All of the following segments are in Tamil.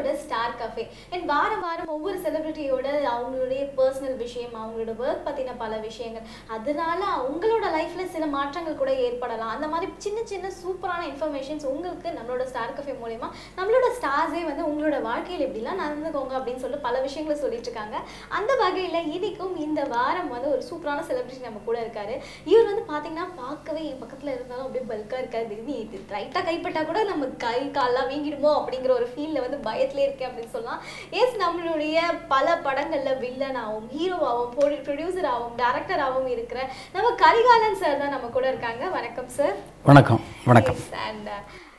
நம்மளோட ஸ்டார் கஃபே அண்ட் வாரம் வாரம் ஒவ்வொரு செலிபிரிட்டியோட அவங்களுடைய பர்சனல் விஷயம் அவங்களோட ஒர்க் பற்றின பல விஷயங்கள் அதனால உங்களோட லைஃப்ல சில மாற்றங்கள் கூட ஏற்படலாம் அந்த மாதிரி சின்ன சின்ன சூப்பரான இன்ஃபர்மேஷன்ஸ் உங்களுக்கு நம்மளோட ஸ்டார் கஃபே மூலயமா நம்மளோட ஸ்டார்ஸே வந்து உங்களோட வாழ்க்கையில் எப்படிலாம் நடந்துக்கோங்க அப்படின்னு சொல்லி பல விஷயங்களை சொல்லிட்டு இருக்காங்க அந்த வகையில் இன்னைக்கும் இந்த வாரம் வந்து ஒரு சூப்பரான செலிபிரிட்டி நம்ம கூட இருக்காரு இவர் வந்து பார்த்தீங்கன்னா பார்க்கவே என் பக்கத்தில் இருந்தாலும் அப்படியே பல்காக இருக்காது திடீர்னு இது ரைட்டாக கைப்பட்டா கூட நம்ம கை கால்லாம் வீங்கிடுமோ அப்படிங்கிற ஒரு ஃபீலில் வந்து பயத்திலே இருக்கேன் அப்படின்னு சொல்லலாம் எஸ் நம்மளுடைய பல படங்களில் வில்லனாகவும் ஹீரோவாகவும் ப்ரொடியூசராகவும் டேரக்டராகவும் இருக்கிற நம்ம கரிகாலன் சார் தான் நம்ம கூட இருக்காங்க வணக்கம் சார் வணக்கம் வணக்கம் அண்ட்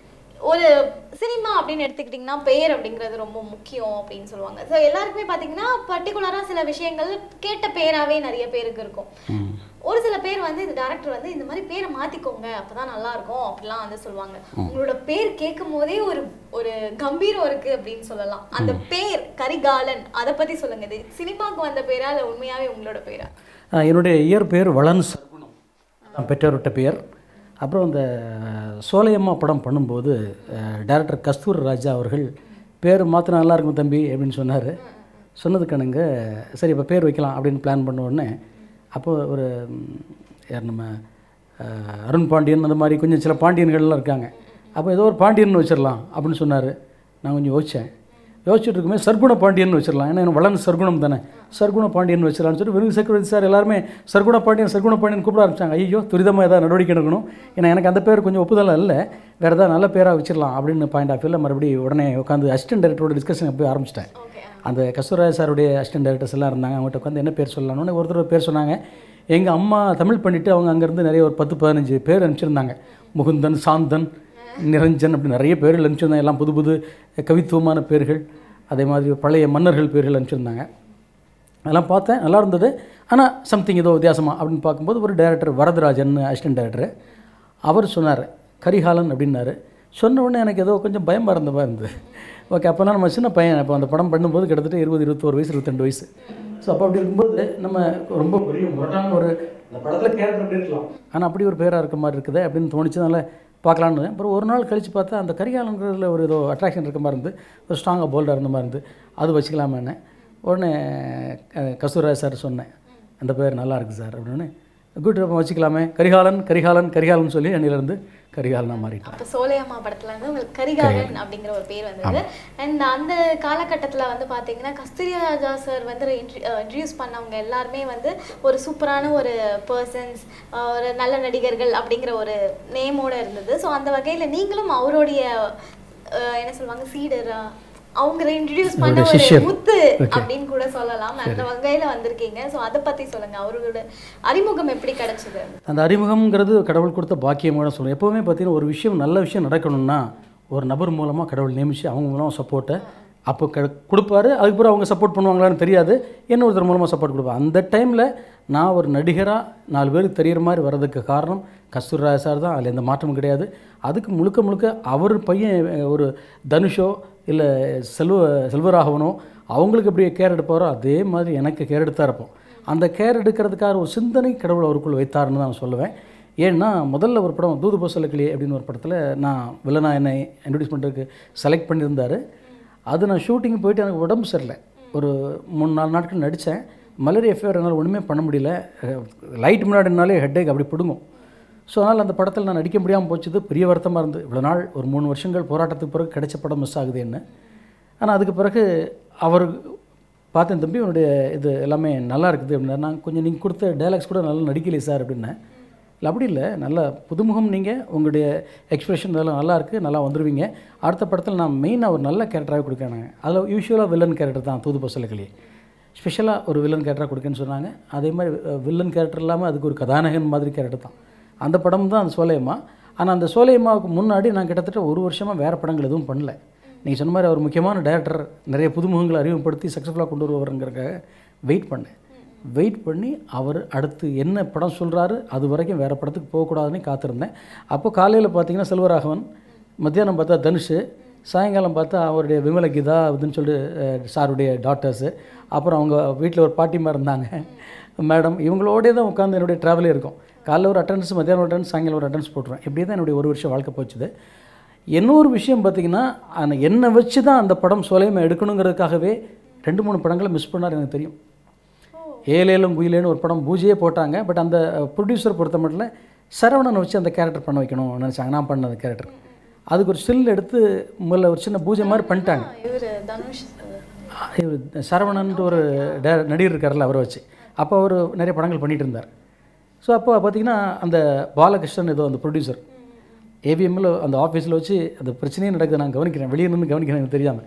ஒரு சினிமா அப்படின்னு எடுத்துக்கிட்டிங்கன்னா பெயர் அப்படிங்கிறது ரொம்ப முக்கியம் அப்படின்னு சொல்லுவாங்க ஸோ எல்லாருக்குமே பார்த்தீங்கன்னா பர்டிகுலராக சில விஷயங்கள் கேட்ட பேராகவே நிறைய பேருக்கு இருக்கும் ம். ஒரு சில பேர் வந்து இந்த டேரக்டர் வந்து இந்த மாதிரி பேரை மாத்திக்கோங்க அப்பதான் நல்லா இருக்கும் அப்படிலாம் வந்து சொல்லுவாங்க உங்களோட பேர் கேட்கும் போதே ஒரு ஒரு கம்பீரம் இருக்கு அப்படின்னு சொல்லலாம் அந்த பேர் கரிகாலன் அதை பத்தி சொல்லுங்க இது சினிமாவுக்கு வந்த பேரா இல்ல உண்மையாவே உங்களோட பேரா ஆஹ் என்னுடைய இயற் பேர் வளன் சர்க்குணம் நான் பெற்றோர்கிட்ட பெயர் அப்புறம் இந்த சோலையம்மா படம் பண்ணும்போது டைரக்டர் கஸ்தூரி ராஜா அவர்கள் பேர் மாற்றினா நல்லா இருக்கும் தம்பி அப்படின்னு சொன்னார் சொன்னதுக்கானுங்க சரி இப்போ பேர் வைக்கலாம் அப்படின்னு பிளான் பண்ண உடனே அப்போ ஒரு ம், யார் நம்ம ஆஹ், அருண் பாண்டியன் அந்த மாதிரி கொஞ்சம் சில பாண்டியன்கள்லாம் இருக்காங்க அப்போ ஏதோ ஒரு பாண்டியன் வச்சிடலாம் அப்படின்னு சொன்னார் நான் கொஞ்சம் யோசித்தேன் யோசிச்சுட்டு இருக்குமே சர்க்குண பாண்டியன் வச்சிடலாம் ஏன்னா எனக்கு வளர்ந்து சர்க்குணம் தானே சர்க்குண பாண்டியன் வச்சிடலாம்னு சொல்லிட்டு வெறும் செக்யூரிட்டி சார் எல்லாருமே சர்க்குண பாண்டியன் சர்க்குண பாண்டியன் கூப்பிட ஆரம்பிச்சாங்க ஐயோ துரிதமாக ஏதாவது நடவடிக்கை எடுக்கணும் ஏன்னா எனக்கு அந்த பேர் கொஞ்சம் ஒப்புதல் இல்லை வேறு ஏதாவது நல்ல பேராக வச்சிடலாம் அப்படின்னு பாயிண்ட் ஆஃப் வியூவில் மறுபடியும் உடனே உட்காந்து அசிஸ்டன்ட் டைரக்டரோட டிஸ்கஷன் போய் ஆரம்பிச்சிட்டேன் ஓகே அந்த கஸ்தூராஜ் சாருடைய அசிஸ்டன்ட் டைரக்டர்ஸ் எல்லாம் இருந்தாங்க அவங்ககிட்ட உட்காந்து என்ன பேர் சொல்லலாம்னு ஒரு தடவை பேர் சொன்னாங்க எங்கள் அம்மா தமிழ் பண்ணிவிட்டு அவங்க அங்கேருந்து நிறைய ஒரு பத்து பதினஞ்சு பேர் அனுப்பிச்சிருந்தாங்க முகுந்தன் சாந்தன் நிரஞ்சன் அப்படி நிறைய பேர்கள் அனுப்பிச்சிருந்தாங்க எல்லாம் புது புது கவித்துவமான பேர்கள் அதே மாதிரி பழைய மன்னர்கள் பேர்கள் அனுப்பிச்சிருந்தாங்க அதெல்லாம் பார்த்தேன் நல்லா இருந்தது ஆனால் சம்திங் ஏதோ வித்தியாசமா அப்படின்னு பார்க்கும்போது ஒரு டைரக்டர் வரதராஜன் அசிஸ்டன்ட் டைரக்டர் அவர் சொன்னார் கரிகாலன் அப்படின்னாரு சொன்ன உடனே எனக்கு ஏதோ கொஞ்சம் பயமாக இருந்த மாதிரி இருந்தது ஓகே அப்போனா நம்ம சின்ன பையன் அப்போ அந்த படம் பண்ணும்போது கிட்டத்தட்ட இருபது இருபத்தோரு வயசு இருபத்தெண்டு வயசு ஸோ அப்போ அப்படி இருக்கும்போது நம்ம ரொம்ப பெரிய முரட்டான ஒரு அந்த படத்தில் கேரக்டர் அப்படி இருக்கலாம் ஆனால் அப்படி ஒரு பேராக இருக்க மாதிரி இருக்குது அப்படின்னு தோணுச்சதுனால பார்க்கலான்னு அப்புறம் ஒரு நாள் கழித்து பார்த்தா அந்த கரிகாலங்கிறதுல ஒரு ஏதோ அட்ராக்ஷன் இருக்க மாதிரி இருந்து ஒரு ஸ்ட்ராங்காக போல்டாக இருந்த மாதிரி இருந்து அது வச்சுக்கலாமே உடனே அஹ், கஸ்தூராஜ் சார் சொன்னேன் அந்த பேர் நல்லா இருக்குது சார் அப்படின்னு குட் அப்போ வச்சுக்கலாமே கரிகாலன் கரிகாலன் கரிகாலன் சொல்லி அன்னிலேருந்து கரிகாலனாக மாறிட்டேன் அப்ப சோலையம்மா படத்துல இருந்து உங்களுக்கு கரிகாலன் அப்படிங்கிற ஒரு பேர் வந்தது அண்ட் அந்த காலகட்டத்துல வந்து பாத்தீங்கன்னா கஸ்தூரி ராஜா சார் வந்து இன்ட்ரடியூஸ் பண்ணவங்க எல்லாருமே வந்து ஒரு சூப்பரான ஒரு பர்சன்ஸ் ஒரு நல்ல நடிகர்கள் அப்படிங்கிற ஒரு நேமோட இருந்தது ஸோ அந்த வகையில நீங்களும் அவருடைய அஹ், என்ன சொல்லுவாங்க சீடரா அவங்க இன்ட்ரடியூஸ் பண்ண அவருடைய ஒரு சிஷ்யர். முத்து அப்படின்னு கூட சொல்லலாம் அந்த வகையில வந்திருக்கீங்க ஸோ அதை பத்தி சொல்லுங்க அவரோட அறிமுகம் எப்படி கிடைச்சது அந்த அறிமுகம்ங்கிறது கடவுள் கொடுத்த பாக்கியமாக சொல்லுவேன் எப்போவுமே பார்த்தீங்கன்னா ஒரு விஷயம் நல்ல விஷயம் நடக்கணும்னா ஒரு நபர் மூலமாக கடவுள் நியமித்து அவங்க மூலமாக சப்போர்ட்டை அப்போ க கொடுப்பாரு அதுக்கப்புறம் அவங்க சப்போர்ட் பண்ணுவாங்களான்னு தெரியாது என்ன ஒருத்தர் மூலமாக சப்போர்ட் கொடுப்பாங்க அந்த டைமில் நான் ஒரு நடிகராக நாலு பேருக்கு தெரியிற மாதிரி வர்றதுக்கு காரணம் கஸ்தூர்ராஜ் சார் தான் அதில் எந்த மாற்றமும் கிடையாது அதுக்கு முழுக்க முழுக்க அவர் பையன் அஹ், ஒரு தனுஷோ இல்லை செல்வ செல்வராகவனோ அவங்களுக்கு எப்படி கேர் எடுப்பாரோ அதே மாதிரி எனக்கு கேர் எடுத்தா இருப்போம் அந்த கேர் எடுக்கிறதுக்காக ஒரு சிந்தனை கடவுள் அவருக்குள் வைத்தாருன்னு தான் நான் சொல்லுவேன் ஏன்னா முதல்ல ஒரு படம் தூது போசலக்கிளி அப்படின்னு ஒரு படத்தில் நான் வில்லனா என்னை இன்ட்ரடியூஸ் பண்ணுறதுக்கு செலக்ட் பண்ணியிருந்தார் அது நான் ஷூட்டிங் போயிட்டு எனக்கு உடம்பு சரியில்லை ஒரு மூணு நாலு நாட்கள் நடித்தேன் மலேரியா ஃபீவர் என்னால் ஒன்றுமே பண்ண முடியல லைட் முன்னாடினாலே ஹெட்டேக் அப்படி பிடுங்கும் ஸோ அதனால் அந்த படத்தில் நான் நடிக்க முடியாமல் போச்சது பெரிய வருத்தமாக இருந்து இவ்வளோ நாள் ஒரு மூணு வருஷங்கள் போராட்டத்துக்கு பிறகு கிடைச்ச படம் மிஸ் ஆகுது என்ன ஆனால் அதுக்கு பிறகு அவர் பார்த்தேன் தம்பி உன்னுடைய இது எல்லாமே நல்லா இருக்குது அப்படின்னா நான் கொஞ்சம் நீங்கள் கொடுத்த டைலாக்ஸ் கூட நல்லா நடிக்கலையே சார் அப்படின்னேன் இல்லை அப்படி இல்லை நல்ல புதுமுகம் நீங்கள் உங்களுடைய எக்ஸ்பிரஷன் இதெல்லாம் நல்லா இருக்குது நல்லா வந்துடுவீங்க அடுத்த படத்தில் நான் மெயினாக ஒரு நல்ல கேரக்டராகவே கொடுக்கறேன் அதில் யூஸ்வலாக வில்லன் கேரக்டர் தான் தூது பசலக்கிளி ஸ்பெஷலாக ஒரு வில்லன் கேரக்டராக கொடுக்கேன்னு சொன்னாங்க அதே மாதிரி வில்லன் கேரக்டர் இல்லாமல் அதுக்கு ஒரு கதாநாயகன் மாதிரி கேரக்டர் தான் அந்த படம் தான் அந்த சோலையம்மா ஆனால் அந்த சோலையம்மாவுக்கு முன்னாடி நான் கிட்டத்தட்ட ஒரு வருஷமாக வேறு படங்கள் எதுவும் பண்ணல நீங்கள் சொன்ன மாதிரி அவர் முக்கியமான டைரக்டர் நிறைய புதுமுகங்களை அறிமுகப்படுத்தி சக்ஸஸ்ஃபுல்லாக கொண்டு வருவாருங்கிறக்காக வெயிட் பண்ணேன் வெயிட் பண்ணி அவர் அடுத்து என்ன படம் சொல்கிறாரு அது வரைக்கும் வேறு படத்துக்கு போகக்கூடாதுன்னு காத்திருந்தேன் அப்போ காலையில் பார்த்தீங்கன்னா செல்வராகவன் மத்தியானம் பார்த்தா தனுஷ் சாயங்காலம் பார்த்தா அவருடைய விமல கீதா அப்படின்னு சொல்லிட்டு அஹ், சாருடைய டாட்டர்ஸு அப்புறம் அவங்க வீட்டில் ஒரு பாட்டிமா இருந்தாங்க மேடம் இவங்களோடே தான் உட்காந்து என்னுடைய ட்ராவலே இருக்கும் காலைல ஒரு அட்டன்ஸ் மத்தியானம் ஒரு அட்டன்ஸ் சாயங்காலம் ஒரு அட்டன்ஸ் போட்டுருவேன் இப்படியே தான் என்னுடைய ஒரு வருஷம் வாழ்க்கை போச்சுது இன்னொரு விஷயம் பார்த்தீங்கன்னா அந்த என்னை வச்சு தான் அந்த படம் சுலைமை எடுக்கணுங்கிறதுக்காகவே ரெண்டு மூணு படங்களை மிஸ் பண்ணார் எனக்கு தெரியும் ஏலேலும் குயிலேன்னு ஒரு படம் பூஜையே போட்டாங்க பட் அந்த ப்ரொடியூசர் பொறுத்த மட்டும் சரவணனை வச்சு அந்த கேரக்டர் பண்ண வைக்கணும்னு நினச்சாங்க நான் பண்ண அந்த கேரக்டர் அதுக்கு ஒரு ஸ்டில் எடுத்து முதல்ல ஒரு சின்ன பூஜை மாதிரி பண்ணிட்டாங்க இவர் தனுஷ் இவர் சரவணன்ட்டு ஒரு டே- நடிகர் இருக்கார்ல அவரை வச்சு அப்போ அவர் நிறைய படங்கள் பண்ணிட்டு இருந்தார் ஸோ அப்போ பார்த்தீங்கன்னா அந்த பாலகிருஷ்ணன் ஏதோ அந்த ப்ரொடியூசர் ஏவிஎம்மில் அந்த ஆஃபீஸில் வச்சு அந்த பிரச்சனையே நடக்குது நான் கவனிக்கிறேன் வெளியே நின்று கவனிக்கிறேன் எனக்கு தெரியாமல்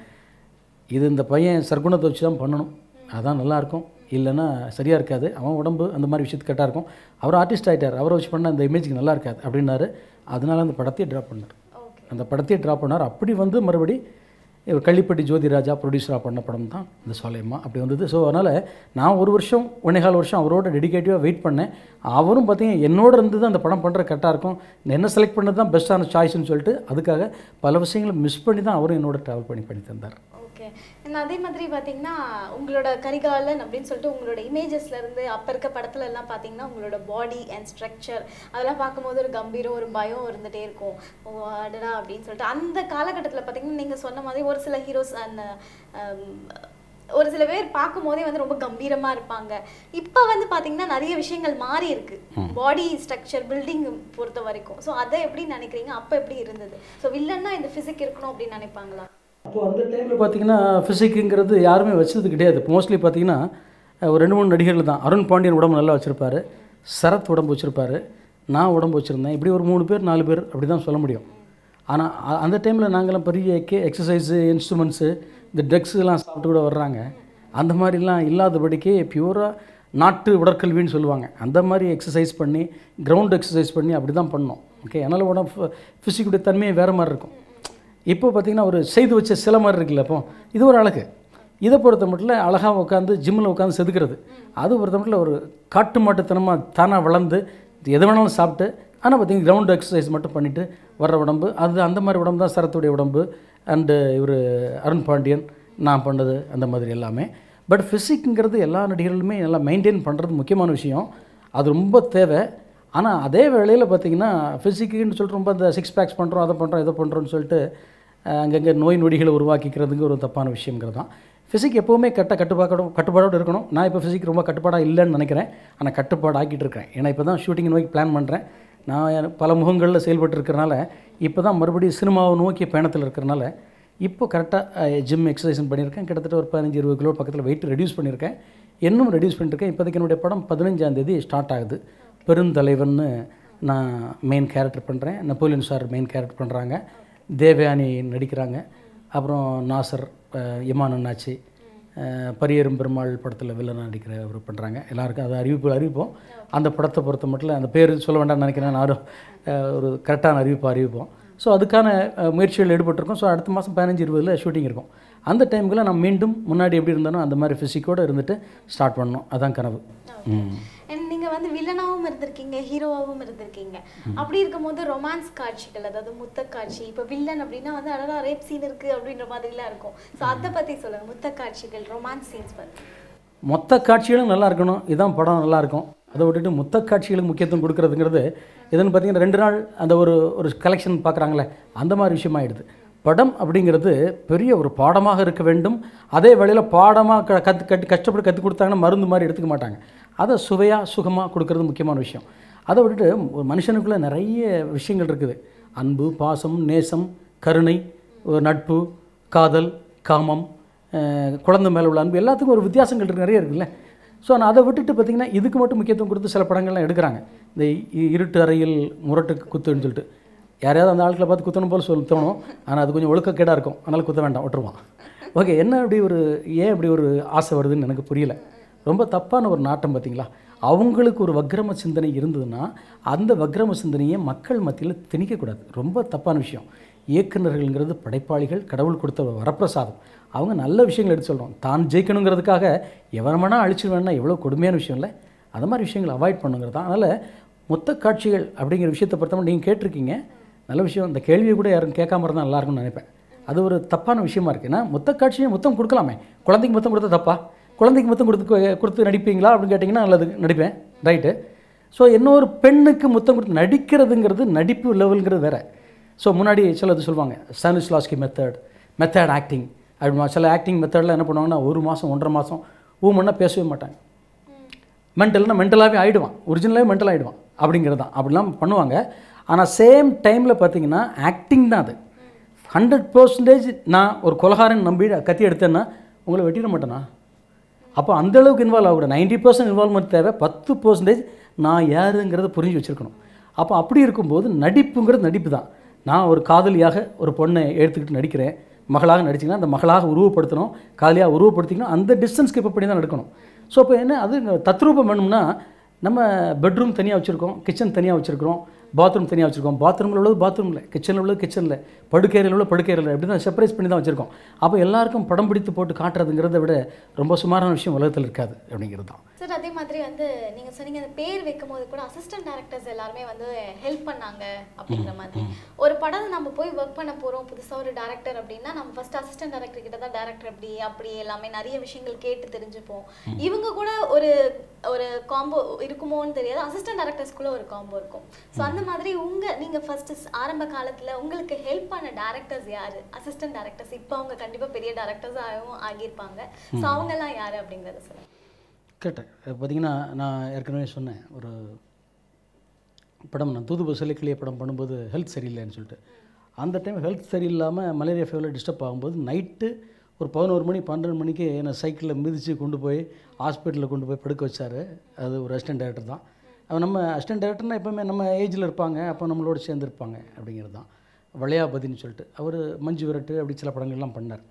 இது இந்த பையன் சர்க்குணத்தை வச்சு தான் பண்ணணும் அதான் நல்லாயிருக்கும் இல்லைன்னா சரியாக இருக்காது அவன் உடம்பு அந்த மாதிரி விஷயத்துக்கு கரெக்டாக இருக்கும் அவர் ஆர்டிஸ்ட் ஆகிட்டார் அவரை வச்சு பண்ண அந்த இமேஜுக்கு நல்லா இருக்காது அப்படின்னாரு அதனால அந்த படத்தையே ட்ராப் பண்ணார் ஓகே அந்த படத்தையே ட்ராப் பண்ணார் அப்படி வந்து மறுபடி இவர் கள்ளிப்பட்டி ஜோதிராஜா ப்ரொடியூசராக பண்ண படம் தான் இந்த சோலையம்மா அப்படி வந்தது ஸோ அதனால் நான் ஒரு வருஷம் ஒன்னேகால் வருஷம் அவரோட டெடிகேட்டிவாக வெயிட் பண்ணேன் அவரும் பார்த்தீங்கன்னா என்னோட இருந்து தான் அந்த படம் பண்ணுற கரெக்டாக இருக்கும் என்ன செலக்ட் பண்ணது தான் பெஸ்ட்டான சாய்ஸ்னு சொல்லிட்டு அதுக்காக பல விஷயங்களை மிஸ் பண்ணி தான் அவரும் என்னோட ட்ராவல் பண்ணி பண்ணி தந்தார் ஓகே and அதே மாதிரி பார்த்தீங்கன்னா உங்களோட கரிகாலன் அப்படின்னு சொல்லிட்டு உங்களோட இமேஜஸ்ல இருந்து அப்போ இருக்க படத்துல எல்லாம் பார்த்தீங்கன்னா உங்களோட பாடி அண்ட் ஸ்ட்ரக்சர் அதெல்லாம் பார்க்கும்போது ஒரு கம்பீரம் ஒரு பயம் இருந்துகிட்டே இருக்கும் ஓ அடடா அப்படின்னு சொல்லிட்டு அந்த காலகட்டத்தில் பார்த்தீங்கன்னா நீங்கள் சொன்ன மாதிரி ஒரு சில ஹீரோஸ் அந்த ஹம், ஒரு சில பேர் பார்க்கும்போதே வந்து ரொம்ப கம்பீரமா இருப்பாங்க இப்போ வந்து பார்த்தீங்கன்னா நிறைய விஷயங்கள் மாறி இருக்கு பாடி ஸ்ட்ரக்சர் பில்டிங் பொறுத்த வரைக்கும் ஸோ அதை எப்படி நினைக்கிறீங்க அப்போ எப்படி இருந்தது ஸோ வில்லன்னா இந்த ஃபிசிக் இருக்கணும் அப்படின்னு நினைப்பாங்களா அப்போ அந்த டைமில் பார்த்தீங்கன்னா ஃபிசிக்குங்கிறது யாருமே வச்சது கிடையாது மோஸ்ட்லி பார்த்தீங்கன்னா ஒரு ரெண்டு மூணு நடிகர்கள் தான் அருண் பாண்டியன் உடம்பு நல்லா வச்சுருப்பாரு சரத் உடம்பு வச்சுருப்பாரு நான் உடம்பு வச்சுருந்தேன் இப்படி ஒரு மூணு பேர் நாலு பேர் அப்படி தான் சொல்ல முடியும் ஆனால் அ- அந்த டைமில் நாங்களாம் பெரிய கே எக்ஸசைஸு இன்ஸ்ட்ருமெண்ட்ஸு இந்த ட்ரக்ஸுலாம் சாப்பிட்டு கூட வர்றாங்க அந்த மாதிரிலாம் இல்லாதபடிக்கே பியூராக நாட்டு உடற்கல்வின்னு சொல்லுவாங்க அந்த மாதிரி எக்ஸசைஸ் பண்ணி கிரவுண்ட் எக்ஸசைஸ் பண்ணி அப்படி தான் பண்ணோம் ஓகே அதனால் உடம்பு ஃபிசிக்குடைய தன்மையே வேறு மாதிரி இருக்கும் இப்போ பார்த்தீங்கன்னா ஒரு செய்து வச்ச சில மாதிரி இருக்குல்ல அப்போ இது ஒரு அழகு இதை பொறுத்த மட்டும் அழகாக உட்காந்து ஜிம்மில் உட்காந்து செதுக்கிறது அது பொறுத்த மட்டும் ஒரு காட்டு மாட்டுத்தனமாக தானாக வளர்ந்து எது வேணாலும் சாப்பிட்டு ஆனால் பார்த்தீங்கன்னா கிரவுண்ட் எக்ஸசைஸ் மட்டும் பண்ணிவிட்டு வர்ற உடம்பு அது அந்த மாதிரி உடம்பு தான் சரத்துடைய உடம்பு அண்டு இவர் அருண் பாண்டியன் நான் பண்ணது அந்த மாதிரி எல்லாமே பட் ஃபிசிக்குங்கிறது எல்லா நடிகர்களுமே நல்லா மெயின்டைன் பண்ணுறது முக்கியமான விஷயம் அது ரொம்ப தேவை ஆனால் அதே வேளையில் பார்த்தீங்கன்னா ஃபிசிக்குன்னு சொல்லிட்டு ரொம்ப அந்த சிக்ஸ் பேக்ஸ் பண்ணுறோம் அதை பண்ணுறோம் இதை பண்ணுறோன்னு சொல்லிட்டு அஹ், அங்கங்கே நோய் நொடிகளை உருவாக்கிக்கிறதுங்க ஒரு தப்பான விஷயங்கிறது தான் ஃபிசிக் எப்போவுமே கட்ட கட்டுப்பாடோட கட்டுப்பாடோடு இருக்கணும் நான் இப்போ ஃபிசிக் ரொம்ப கட்டுப்பாடாக இல்லைன்னு நினைக்கிறேன் ஆனால் கட்டுப்பாடு ஆக்கிட்டு இருக்கேன் ஏன்னா இப்போ தான் ஷூட்டிங் நோக்கி பிளான் பண்ணுறேன் நான் பல முகங்களில் செயல்பட்டு இருக்கிறனால இப்போ தான் மறுபடியும் சினிமாவை நோக்கி பயணத்தில் இருக்கிறனால இப்போ கரெக்டாக ஜிம் எக்ஸசைஸ் பண்ணியிருக்கேன் கிட்டத்தட்ட ஒரு பதினஞ்சு இருபது கிலோ பக்கத்தில் வெயிட் ரெடியூஸ் பண்ணியிருக்கேன் இன்னும் ரெடியூஸ் பண்ணியிருக்கேன் இப்போதைக்கு என்னுடைய படம் பதினஞ்சாம் தேதி ஸ்டார்ட் ஆகுது பெருந்தலைவன்னு நான் மெயின் கேரக்டர் பண்ணுறேன் நெப்போலியன் சார் மெயின் கேரக்டர் பண்ணுறாங்க தேவயானி நடிக்கிறாங்க அப்புறம் நாசர் அஹ், இமான் அண்ணாச்சி அஹ், பரியரும் பெருமாள் படத்தில் வில்லனாக நடிக்கிற அவர் பண்ணுறாங்க எல்லாருக்கும் அது அறிவிப்பு அறிவிப்போம் அந்த படத்தை பொறுத்த மட்டும் அந்த பேர் சொல்ல வேண்டாம்னு நினைக்கிறேன் நானும் அஹ், ஒரு கரெக்டான அறிவிப்பு அறிவிப்போம் ஸோ அதுக்கான அஹ், முயற்சிகள் ஈடுபட்டிருக்கோம் ஸோ அடுத்த மாதம் பதினஞ்சு இருபதில் ஷூட்டிங் இருக்கும் அந்த டைமுக்குள்ள நான் மீண்டும் முன்னாடி எப்படி இருந்தானோ அந்த மாதிரி ஃபிசிக்கோடு இருந்துட்டு ஸ்டார்ட் பண்ணணும் அதான் கனவு ம் அண்ட் நீங்க வந்து வில்லனாவும் இருந்திருக்கீங்க ஹீரோவாவும் இருந்திருக்கீங்க அப்படி இருக்கும்போது ரொமான்ஸ் காட்சிகள் அதாவது முத்த காட்சி இப்போ வில்லன் அப்படின்னா வந்து அடடா ரேப் சீன் இருக்கு அப்படின்ற மாதிரிலாம் இருக்கும் ஸோ அதை பத்தி சொல்லுங்க முத்த காட்சிகள் ரொமான்ஸ் சீன்ஸ் பத்தி மொத்த காட்சிகளும் நல்லா இருக்கணும் இதான் படம் நல்லா இருக்கும் அதை விட்டுட்டு மொத்த காட்சிகளுக்கு முக்கியத்துவம் கொடுக்கறதுங்கிறது இதுன்னு பார்த்தீங்கன்னா ரெண்டு நாள் அந்த ஒரு ஒரு கலெக்ஷன் பார்க்குறாங்களே அந்த மாதிரி விஷயமாயிடுது படம் அப்படிங்கிறது பெரிய ஒரு பாடமாக இருக்க வேண்டும் அதே வேளையில் பாடமாக க கற்று கட்டு கஷ்டப்பட்டு கற்றுக் கொடுத்தாங்கன்னா மருந்து மாதிரி எடுத்துக்க மாட்டாங்க அதை சுவையாக சுகமாக கொடுக்கறது முக்கியமான விஷயம் அதை விட்டுட்டு ஒரு மனுஷனுக்குள்ளே நிறைய விஷயங்கள் இருக்குது அன்பு பாசம் நேசம் கருணை ஒரு நட்பு காதல் காமம் அஹ் குழந்தை மேலே உள்ள அன்பு எல்லாத்துக்கும் ஒரு வித்தியாசங்கள் இருக்கு நிறைய இருக்குல்ல ஸோ நான் அதை விட்டுட்டு பார்த்தீங்கன்னா இதுக்கு மட்டும் முக்கியத்துவம் கொடுத்து சில படங்கள்லாம் எடுக்கிறாங்க இந்த இ- இருட்டு அறையில் முரட்டு குத்துன்னு சொல்லிட்டு யாரையாவது அந்த ஆட்களை பார்த்து குத்தணும் போல் சொல்லி தோணும் ஆனால் அது கொஞ்சம் ஒழுக்கக்கேடாக இருக்கும் அதனால் குத்த வேண்டாம் விட்டுருவான் ஓகே என்ன இப்படி ஒரு ஏன் இப்படி ஒரு ஆசை வருதுன்னு எனக்கு புரியல ரொம்ப தப்பான ஒரு நாட்டம் பார்த்தீங்களா அவங்களுக்கு ஒரு வக்ரம சிந்தனை இருந்ததுன்னா அந்த வக்ரம சிந்தனையை மக்கள் மத்தியில் திணிக்கக்கூடாது ரொம்ப தப்பான விஷயம் இயக்குனர்கள்ங்கிறது படைப்பாளிகள் கடவுள் கொடுத்த ஒரு வரப்பிரசாதம் அவங்க நல்ல விஷயங்கள் எடுத்து சொல்கிறோம் தான் ஜெயிக்கணுங்கிறதுக்காக எவன் வேணால் அழிச்சிடுவேன்னா எவ்வளோ கொடுமையான விஷயம் இல்லை அது மாதிரி விஷயங்களை அவாய்ட் பண்ணுங்கிறது தான் அதனால் மொத்த காட்சிகள் அப்படிங்கிற விஷயத்தை பொறுத்தவரை நீங்கள் கேட்டிருக்கீங்க நல்ல விஷயம் இந்த கேள்வியை கூட யாரும் கேட்காம இருந்தால் நல்லா இருக்கும்னு நினைப்பேன் அது ஒரு தப்பான விஷயமா இருக்குது ஏன்னா மொத்த காட்சியை மொத்தம் கொடுக்கலாமே குழந்தைக்கு மொத்தம் கொடுத்தா தப்பா குழந்தைக்கு மொத்தம் கொடுத்து கொடுத்து நடிப்பீங்களா அப்படின்னு கேட்டிங்கன்னா நல்லது நடிப்பேன் ரைட்டு ஸோ இன்னொரு பெண்ணுக்கு முத்தம் கொடுத்து நடிக்கிறதுங்கிறது நடிப்பு லெவலுங்கிறது வேற ஸோ முன்னாடி சிலது சொல்லுவாங்க ஸ்டானிஸ்லாஸ்கி மெத்தட் மெத்தட் ஆக்டிங் அப்படிமா சில ஆக்டிங் மெத்தடில் என்ன பண்ணுவாங்கன்னா ஒரு மாதம் ஒன்றரை மாதம் ஊமன்னா பேசவே மாட்டாங்க மென்டல்னா மென்டலாகவே ஆகிடுவான் ஒரிஜினலாகவே மென்டல் ஆகிடுவான் அப்படிங்கிறது தான் அப்படிலாம் பண்ணுவாங்க ஆனால் சேம் டைமில் பார்த்தீங்கன்னா ஆக்டிங் தான் அது ஹண்ட்ரட் பர்சன்டேஜ் நான் ஒரு கொலகாரன் நம்பி கத்தி எடுத்தேன்னா உங்களை வெட்டிட மாட்டேனா அப்போ அந்த அளவுக்கு இன்வால்வ் ஆகக்கூடாது நைன்டி பர்சன்ட் இன்வால்வ்மெண்ட் தேவை பத்து பர்சன்டேஜ் நான் யாருங்கிறத புரிஞ்சு வச்சுருக்கணும் அப்போ அப்படி இருக்கும்போது நடிப்புங்கிறது நடிப்பு தான் நான் ஒரு காதலியாக ஒரு பொண்ணை எடுத்துக்கிட்டு நடிக்கிறேன் மகளாக நடிச்சிங்கன்னா அந்த மகளாக உருவப்படுத்தணும் காதலியாக உருவப்படுத்திக்கணும் அந்த டிஸ்டன்ஸ்க்கு இப்போ பண்ணி தான் நடக்கணும் ஸோ இப்போ என்ன அது இங்க தத்ரூபம் வேணும்னா நம்ம பெட்ரூம் தனியாக வச்சுருக்கோம் கிச்சன் தனியாக வச்சுருக்கோம் பாத்ரூம் தனியாக வச்சுருக்கோம் பாத்ரூமில் உள்ளது பாத்ரூமில் கிச்சனில் உள்ளது கிச்சனில் படுக்கையில் உள்ள படுக்கையில் இப்படி தான் செப்பரேட் பண்ணி தான் வச்சுருக்கோம் அப்போ எல்லாருக்கும் படம் பிடித்து போட்டு காட்டுறதுங்கிறத விட ரொம்ப சுமாரான விஷயம் உலகத்தில் இருக்காது அப்படிங்கிறது தான் சார் அதே மாதிரி வந்து நீங்க சொன்னீங்க அந்த பேர் வைக்கும் போது கூட அசிஸ்டன்ட் டைரக்டர்ஸ் எல்லாருமே வந்து ஹெல்ப் பண்ணாங்க அப்படிங்கிற மாதிரி ஒரு படம் நம்ம போய் ஒர்க் பண்ண போறோம் புதுசா ஒரு டேரக்டர் அப்படின்னா நம்ம ஃபர்ஸ்ட் அசிஸ்டன்ட் டைரக்டர் கிட்ட தான் டேரக்டர் எப்படி அப்படி எல்லாமே நிறைய விஷயங்கள் கேட்டு தெரிஞ்சுப்போம் இவங்க கூட ஒரு ஒரு காம்போ இருக்குமோன்னு தெரியாது அசிஸ்டன்ட் டைரக்டர்ஸ்குள்ள ஒரு காம்போ இருக்கும் ஸோ அந்த மாதிரி உங்க நீங்க ஃபர்ஸ்ட் ஆரம்ப காலத்துல உங்களுக்கு ஹெல்ப் பண்ண டேரக்டர்ஸ் யாரு அசிஸ்டன்ட் டேரக்டர்ஸ் இப்போ அவங்க கண்டிப்பா பெரிய டேரக்டர்ஸ் ஆகவும் ஆகியிருப்பாங்க ஸோ அவங்க எல்லாம் யாரு அப்படிங்கறத சொல்லுங்க கேட்டேன் பார்த்தீங்கன்னா நான் ஏற்கனவே சொன்னேன் ஒரு படம் நான் தூதுபு சிலைக்கிளிய படம் பண்ணும்போது ஹெல்த் சரியில்லைன்னு சொல்லிட்டு அந்த டைம் ஹெல்த் சரியில்லாமல் மலேரியா ஃபீவரில் டிஸ்டர்ப் ஆகும்போது நைட்டு ஒரு பதினோரு மணி பன்னெண்டு மணிக்கு என்னை சைக்கிளில் மிதித்து கொண்டு போய் ஹாஸ்பிட்டலில் கொண்டு போய் படுக்க வச்சார் அது ஒரு அசிஸ்டன்ட் டேரக்டர் தான் அவன் நம்ம அசிஸ்டன்ட் டேரக்டர்னால் எப்போவுமே நம்ம ஏஜில் இருப்பாங்க அப்போ நம்மளோட சேர்ந்து இருப்பாங்க அப்படிங்கிறது தான் வளையாபதின்னு சொல்லிட்டு அவர் மஞ்சு விரட்டு அப்படி சில படங்கள்லாம் பண்ணார்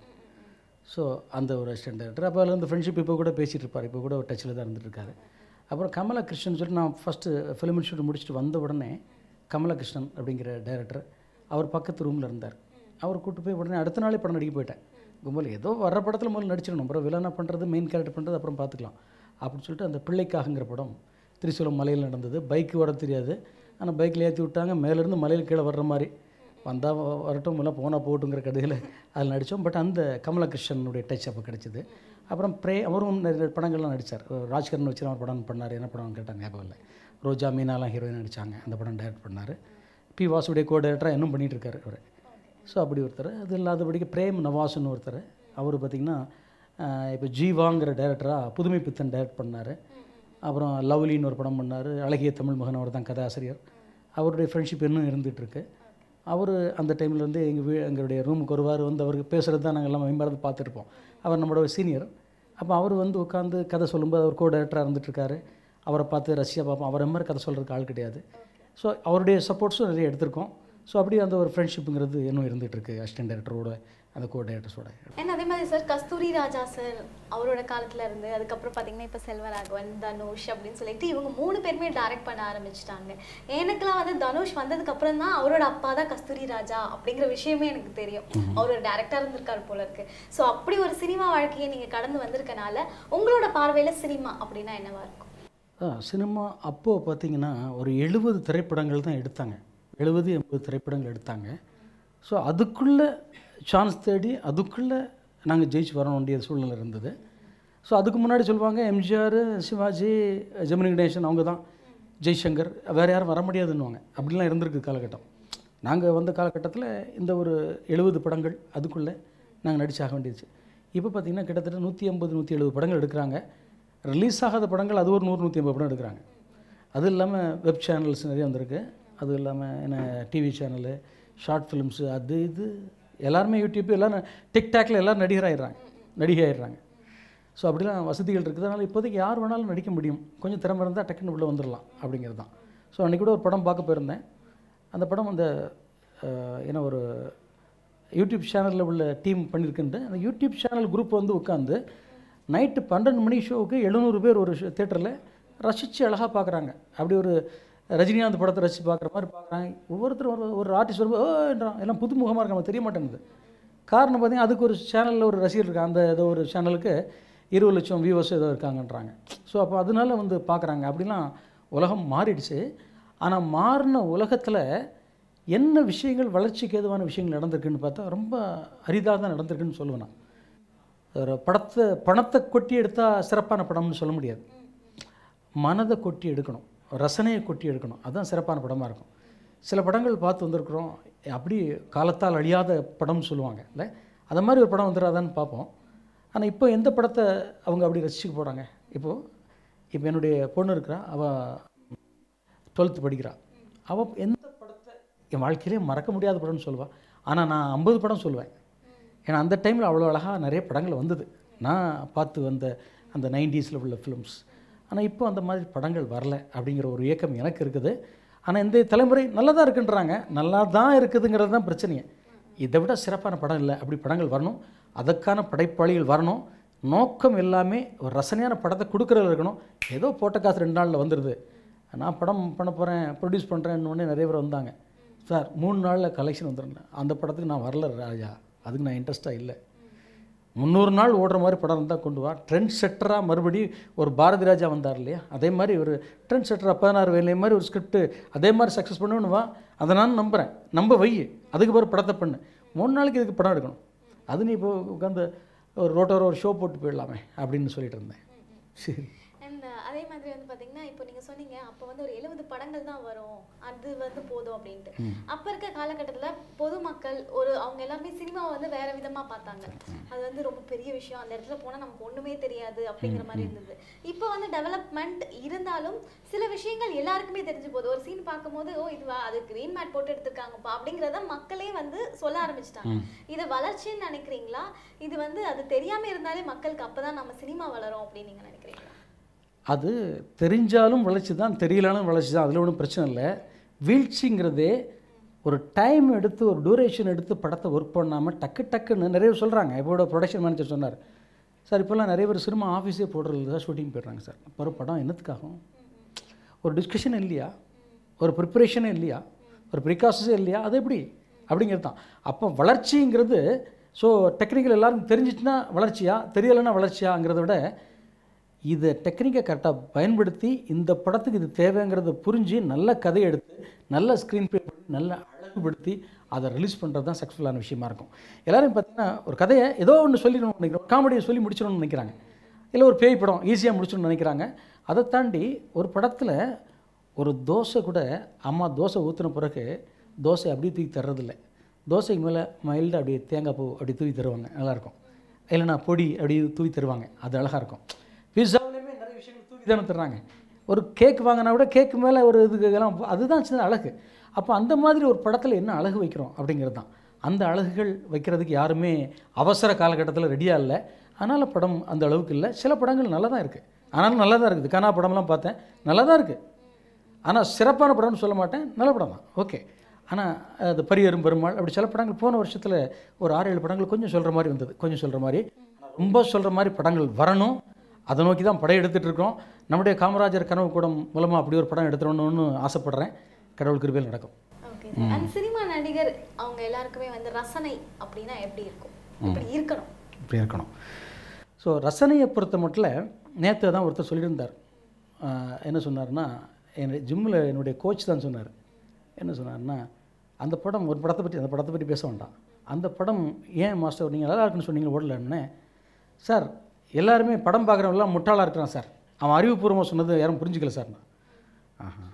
ஸோ அந்த ஒரு அசிஸ்டன்ட் டேரக்டர் அப்போ அதில் வந்து ஃப்ரெண்ட்ஷிப் இப்போ கூட பேசிகிட்டு இருப்பார் இப்போ கூட டச்சில் தான் இருந்துட்டு இருக்காரு அப்புறம் கமலகிருஷ்ணன் சொல்லிட்டு நான் ஃபஸ்ட்டு ஃபிலிம் இன்ஸ்டியூட் முடிச்சுட்டு வந்த உடனே கமலகிருஷ்ணன் அப்படிங்கிற டைரக்டர் அவர் பக்கத்து ரூமில் இருந்தார் அவர் கூட்டு போய் உடனே அடுத்த நாளே படம் நடிக்க போயிட்டேன் கும்பல் ஏதோ வர்ற படத்தில் முதல்ல நடிச்சிடணும் அப்புறம் வில்லனாக பண்ணுறது மெயின் கேரக்டர் பண்ணுறது அப்புறம் பார்த்துக்கலாம் அப்படின்னு சொல்லிட்டு அந்த பிள்ளைக்காகங்கிற படம் திரிசூலம் மலையில் நடந்தது பைக்கு ஓட தெரியாது ஆனால் பைக்கில் ஏற்றி விட்டாங்க மேலேருந்து மலையில் கீழே வர்ற மாதிரி வந்தால் வரட்டும் இல்லை போனால் போட்டுங்கிற கதையில் அதில் நடித்தோம் பட் அந்த கமலகிருஷ்ணனுடைய டச் அப்போ கிடச்சிது அப்புறம் பிரே அவரும் நிறைய படங்கள்லாம் நடித்தார் ராஜ்கரன் வச்சு அவர் படம் பண்ணார் என்ன படம்னு கேட்டாங்க ஞாபகம் இல்லை ரோஜா மீனாலாம் ஹீரோயின் நடித்தாங்க அந்த படம் டைரக்ட் பண்ணார் பி வாசுடைய கோ டைரக்டராக இன்னும் பண்ணிகிட்டு இருக்காரு அவர் ஸோ அப்படி ஒருத்தர் அது இல்லாதபடிக்கு பிரேம் நவாஸ்னு ஒருத்தர் அவர் பார்த்திங்கன்னா இப்போ ஜீவாங்கிற டைரக்டராக புதுமை பித்தன் டைரக்ட் பண்ணார் அப்புறம் லவ்லின்னு ஒரு படம் பண்ணார் அழகிய தமிழ் மகன் அவர் தான் கதாசிரியர் அவருடைய ஃப்ரெண்ட்ஷிப் இன்னும் இருந்துகிட்ருக்கு அவர் அந்த டைமில் வந்து எங்கள் வீ எங்களுடைய ரூமுக்கு வருவார் வந்து அவருக்கு பேசுகிறது தான் நாங்கள் எல்லாம் மேம்படுத்து பார்த்துருப்போம் அவர் நம்மளோட சீனியர் அப்போ அவர் வந்து உட்காந்து கதை சொல்லும்போது அவர் கோ டைரக்டராக இருந்துட்டுருக்காரு அவரை பார்த்து ரஷ்யா பார்ப்போம் அவரை மாதிரி கதை சொல்கிறதுக்கு ஆள் கிடையாது ஸோ அவருடைய சப்போர்ட்ஸும் நிறைய எடுத்திருக்கோம் ஸோ அப்படி அந்த ஒரு ஃப்ரெண்ட்ஷிப்புங்கிறது இன்னும் இருந்துகிட்ருக்கு அசிஸ்டன்ட் டைரக்டரோட அந்த கோ டைரக்டர்ஸோட அண்ட் அதே மாதிரி சார் கஸ்தூரி ராஜா சார் அவரோட காலத்துல இருந்து அதுக்கப்புறம் பார்த்தீங்கன்னா இப்போ செல்வராகவன் தனுஷ் அப்படின்னு சொல்லிட்டு இவங்க மூணு பேருமே டைரக்ட் பண்ண ஆரம்பிச்சிட்டாங்க எனக்குலாம் வந்து தனுஷ் வந்ததுக்கு அப்புறம் தான் அவரோட அப்பா தான் கஸ்தூரி ராஜா அப்படிங்கிற விஷயமே எனக்கு தெரியும் அவர் ஒரு டேரக்டர் இருந்திருக்காரு போல இருக்கு ஸோ அப்படி ஒரு சினிமா வாழ்க்கையை நீங்க கடந்து வந்திருக்கனால உங்களோட பார்வையில சினிமா அப்படின்னா என்னவா இருக்கும் ஆ சினிமா அப்போது பார்த்தீங்கன்னா ஒரு எழுபது திரைப்படங்கள் தான் எடுத்தாங்க எழுபது எண்பது திரைப்படங்கள் எடுத்தாங்க ஸோ அதுக்குள்ளே சான்ஸ் தேடி அதுக்குள்ளே நாங்கள் ஜெயிச்சு வர வேண்டிய சூழ்நிலை இருந்தது ஸோ அதுக்கு முன்னாடி சொல்லுவாங்க எம்ஜிஆர் சிவாஜி ஜெமினி கணேசன் அவங்க தான் ஜெய்சங்கர் வேறு யாரும் வர முடியாதுன்னுவாங்க அப்படிலாம் இருந்திருக்கு காலகட்டம் நாங்கள் வந்த காலகட்டத்தில் இந்த ஒரு எழுபது படங்கள் அதுக்குள்ளே நாங்கள் நடிச்சாக வேண்டியது இப்போ பார்த்திங்கன்னா கிட்டத்தட்ட நூற்றி ஐம்பது நூற்றி எழுபது படங்கள் எடுக்கிறாங்க ரிலீஸ் ஆகாத படங்கள் அது ஒரு நூறு நூற்றி ஐம்பது படம் எடுக்கிறாங்க அது இல்லாமல் வெப் சேனல்ஸ் நிறைய வந்திருக்கு அது இல்லாமல் என்ன டிவி சேனலு ஷார்ட் ஃபிலிம்ஸு அது இது எல்லாருமே யூடியூப் எல்லாரும் டிக்டாக்ல எல்லோரும் நடிகராகிடுறாங்க நடிகை ஆயிடுறாங்க ஸோ அப்படிலாம் வசதிகள் இருக்குது அதனால் இப்போதைக்கு யார் வேணாலும் நடிக்க முடியும் கொஞ்சம் திறமை இருந்தால் டக்குன்னு உள்ளே வந்துடலாம் அப்படிங்கிறது தான் ஸோ அன்றைக்கி கூட ஒரு படம் பார்க்க போயிருந்தேன் அந்த படம் அந்த அஹ், என்ன ஒரு யூடியூப் சேனலில் உள்ள டீம் பண்ணியிருக்குன்ட்டு அந்த யூடியூப் சேனல் குரூப் வந்து உட்காந்து நைட்டு பன்னெண்டு மணி ஷோவுக்கு எழுநூறு பேர் ஒரு தேட்டரில் ரசித்து அழகாக பார்க்குறாங்க அப்படி ஒரு ரஜினிகாந்த் படத்தை ரசித்து பார்க்குற மாதிரி பார்க்குறாங்க ஒவ்வொருத்தரும் ஒரு ஒரு ஆர்டிஸ்ட் வரும்போது ஓன்றான் எல்லாம் புதுமுகமாக இருக்காங்க தெரிய மாட்டேங்குது காரணம் பார்த்தீங்கன்னா அதுக்கு ஒரு சேனலில் ஒரு ரசிகர் இருக்கு அந்த ஏதோ ஒரு சேனலுக்கு இருபது லட்சம் வியூவர்ஸ் ஏதோ இருக்காங்கன்றாங்க ஸோ அப்போ அதனால வந்து பார்க்குறாங்க அப்படிலாம் உலகம் மாறிடுச்சு ஆனால் மாறின உலகத்தில் என்ன விஷயங்கள் வளர்ச்சிக்கு ஏதுவான விஷயங்கள் நடந்திருக்குன்னு பார்த்தா ரொம்ப அரிதாக தான் நடந்திருக்குன்னு சொல்லுவேன் நான் ஒரு படத்தை பணத்தை கொட்டி எடுத்தால் சிறப்பான படம்னு சொல்ல முடியாது மனதை கொட்டி எடுக்கணும் ரசனையை கொட்டி எடுக்கணும் அதுதான் சிறப்பான படமாக இருக்கும் சில படங்கள் பார்த்து வந்திருக்கிறோம் அப்படி காலத்தால் அழியாத படம்னு சொல்லுவாங்க இல்லை அது மாதிரி ஒரு படம் வந்துடாதான்னு பார்ப்போம் ஆனால் இப்போ எந்த படத்தை அவங்க அப்படி ரசிச்சுக்க போகிறாங்க இப்போது இப்போ என்னுடைய பொண்ணு இருக்கிறா அவள் டுவெல்த்து படிக்கிறா அவள் எந்த படத்தை என் வாழ்க்கையிலே மறக்க முடியாத படம்னு சொல்லுவாள் ஆனால் நான் ஐம்பது படம் சொல்லுவேன் ஏன்னா அந்த டைமில் அவ்வளோ அழகாக நிறைய படங்கள் வந்தது நான் பார்த்து வந்த அந்த நைன்டிஸில் உள்ள ஃபிலிம்ஸ் ஆனால் இப்போ அந்த மாதிரி படங்கள் வரல அப்படிங்கிற ஒரு இயக்கம் எனக்கு இருக்குது ஆனால் இந்த தலைமுறை நல்லா தான் இருக்குன்றாங்க நல்லா தான் இருக்குதுங்கிறது தான் பிரச்சனையே இதை விட சிறப்பான படம் இல்லை அப்படி படங்கள் வரணும் அதற்கான படைப்பாளிகள் வரணும் நோக்கம் எல்லாமே ஒரு ரசனையான படத்தை கொடுக்குறதுல இருக்கணும் ஏதோ போட்ட காசு ரெண்டு நாளில் வந்துடுது நான் படம் பண்ண போகிறேன் ப்ரொடியூஸ் பண்ணுறேன்னு நிறைய பேர் வந்தாங்க சார் மூணு நாளில் கலெக்ஷன் வந்துடுறேன் அந்த படத்துக்கு நான் வரல ராஜா அதுக்கு நான் இன்ட்ரெஸ்ட்டாக இல்லை முந்நூறு நாள் ஓடுற மாதிரி படம் இருந்தால் கொண்டு வா ட்ரெண்ட் செட்டராக மறுபடி ஒரு பாரதி ராஜா வந்தார் இல்லையா அதே மாதிரி ஒரு ட்ரெண்ட் செட்டராக பதினாறு வேலை மாதிரி ஒரு ஸ்கிரிப்ட் அதே மாதிரி சக்ஸஸ் பண்ணுவேன்னு வா அதை நான் நம்புகிறேன் நம்ப வை அதுக்கு பிறகு படத்தை பண்ணு மூணு நாளைக்கு இதுக்கு படம் எடுக்கணும் அது நீ இப்போ உட்காந்து ஒரு ரோட்டோர ஒரு ஷோ போட்டு போயிடலாமே அப்படின்னு சொல்லிட்டு இருந்தேன் சரி அண்ட் அதே மாதிரி வந்து பாத்தீங்கன்னா இப்போ நீங்க சொன்னீங்க அப்போ வந்து ஒரு எழுபது படங்கள் தான் வரும் அது வந்து போதும் அப்படின்ட்டு அப்ப இருக்க காலகட்டத்துல பொதுமக்கள் ஒரு அவங்க எல்லாருமே சினிமாவை வந்து வேற விதமா பார்த்தாங்க அது வந்து ரொம்ப பெரிய விஷயம் அந்த இடத்துல போனா நமக்கு ஒண்ணுமே தெரியாது அப்படிங்கிற மாதிரி இருந்தது இப்போ வந்து டெவலப்மெண்ட் இருந்தாலும் சில விஷயங்கள் எல்லாருக்குமே தெரிஞ்சு போகுது ஒரு சீன் பார்க்கும்போது ஓ இதுவா அது கிரீன் மேட் போட்டு எடுத்திருக்காங்கப்பா அப்படிங்கிறத மக்களே வந்து சொல்ல ஆரம்பிச்சிட்டாங்க இது வளர்ச்சின்னு நினைக்கிறீங்களா இது வந்து அது தெரியாம இருந்தாலே மக்களுக்கு அப்பதான் நம்ம சினிமா வளரும் அப்படின்னு நீங்க நினைக்கிறீங்களா அது தெரிஞ்சாலும் வளர்ச்சி தான் தெரியலாலும் வளர்ச்சி தான் அதில் ஒன்றும் பிரச்சனை இல்லை வீழ்ச்சிங்கிறதே ஒரு டைம் எடுத்து ஒரு டூரேஷன் எடுத்து படத்தை ஒர்க் பண்ணாமல் டக்கு டக்குன்னு நிறைய பேர் சொல்கிறாங்க இப்போட ப்ரொடக்ஷன் மேனேஜர் சொன்னார் சார் இப்போல்லாம் நிறைய பேர் சினிமா ஆஃபீஸே போடுறது தான் ஷூட்டிங் போயிடுறாங்க சார் இப்போ ஒரு படம் என்னத்துக்காகும் ஒரு டிஸ்கஷன் இல்லையா ஒரு ப்ரிப்பரேஷனே இல்லையா ஒரு ப்ரிகாஷன்ஸே இல்லையா அது எப்படி அப்படிங்கிறது தான் அப்போ வளர்ச்சிங்கிறது ஸோ டெக்னிக்கல் எல்லாருக்கும் தெரிஞ்சிச்சுன்னா வளர்ச்சியா தெரியலைன்னா வளர்ச்சியாங்கிறத விட இதை டெக்னிக்கை கரெக்டாக பயன்படுத்தி இந்த படத்துக்கு இது தேவைங்கிறத புரிஞ்சு நல்ல கதை எடுத்து நல்ல ஸ்க்ரீன் ப்ளே பண்ணி நல்ல அழகுபடுத்தி அதை ரிலீஸ் பண்ணுறது தான் சக்ஸஸ்ஃபுல்லான விஷயமா இருக்கும் எல்லாரும் பார்த்தீங்கன்னா ஒரு கதையை ஏதோ ஒன்று சொல்லிடணும்னு நினைக்கிறோம் காமெடியை சொல்லி முடிச்சிடணும்னு நினைக்கிறாங்க இல்லை ஒரு பேய் படம் ஈஸியாக முடிச்சிடணும்னு நினைக்கிறாங்க அதை தாண்டி ஒரு படத்தில் ஒரு தோசை கூட அம்மா தோசை ஊற்றின பிறகு தோசை அப்படியே தூக்கி தர்றதில்ல தோசைக்கு மேலே மைல்டாக அப்படியே தேங்காய் பூ அப்படி தூவி தருவாங்க நல்லாயிருக்கும் இல்லைன்னா பொடி அப்படி தூவி தருவாங்க அது அழகாக இருக்கும் பிஸாவிலையுமே நிறைய விஷயங்கள் தூவி தானே தர்றாங்க ஒரு கேக் வாங்கினா கூட கேக்கு மேலே ஒரு இதுக்கெல்லாம் அதுதான் சின்ன அழகு அப்போ அந்த மாதிரி ஒரு படத்தில் என்ன அழகு வைக்கிறோம் அப்படிங்கிறது தான் அந்த அழகுகள் வைக்கிறதுக்கு யாருமே அவசர காலகட்டத்தில் ரெடியாக இல்லை அதனால் படம் அந்த அளவுக்கு இல்லை சில படங்கள் நல்லா தான் இருக்குது ஆனாலும் நல்லா தான் இருக்குது கனா படம்லாம் பார்த்தேன் நல்லா தான் இருக்குது ஆனால் சிறப்பான படம்னு சொல்ல மாட்டேன் நல்ல படம் தான் ஓகே ஆனால் அது பரியரும் பெருமாள் அப்படி சில படங்கள் போன வருஷத்தில் ஒரு ஆறு ஏழு படங்கள் கொஞ்சம் சொல்கிற மாதிரி வந்தது கொஞ்சம் சொல்கிற மாதிரி ரொம்ப சொல்கிற மாதிரி படங்கள் வரணும் அதை நோக்கி தான் படம் எடுத்துகிட்டு இருக்கோம் நம்முடைய காமராஜர் கனவு கூடம் மூலமாக அப்படி ஒரு படம் எடுத்துடணும்னு ஆசைப்படுறேன் கடவுள் கிருபையில் நடக்கும் ஓகே அந்த சினிமா நடிகர் அவங்க எல்லாருக்குமே வந்து ரசனை அப்படின்னா எப்படி இருக்கும் இப்படி இருக்கணும் இப்படி இருக்கணும் ஸோ ரசனையை பொறுத்த மட்டும் நேற்று தான் ஒருத்தர் சொல்லியிருந்தார் ஆஹ் என்ன சொன்னார்னா என்னுடைய ஜிம்மில் என்னுடைய கோச் தான் சொன்னார் என்ன சொன்னார்னா அந்த படம் ஒரு படத்தை பற்றி அந்த படத்தை பற்றி பேச வேண்டாம் அந்த படம் ஏன் மாஸ்டர் நீங்கள் நல்லா இருக்குன்னு சொன்னீங்க ஓடலன்னு சார் எல்லாருமே படம் பார்க்குறவங்களாம் முட்டாளாக இருக்கிறான் சார் அவன் அறிவுபூர்வமாக சொன்னது யாரும் புரிஞ்சுக்கல சார் நான் ஆஹா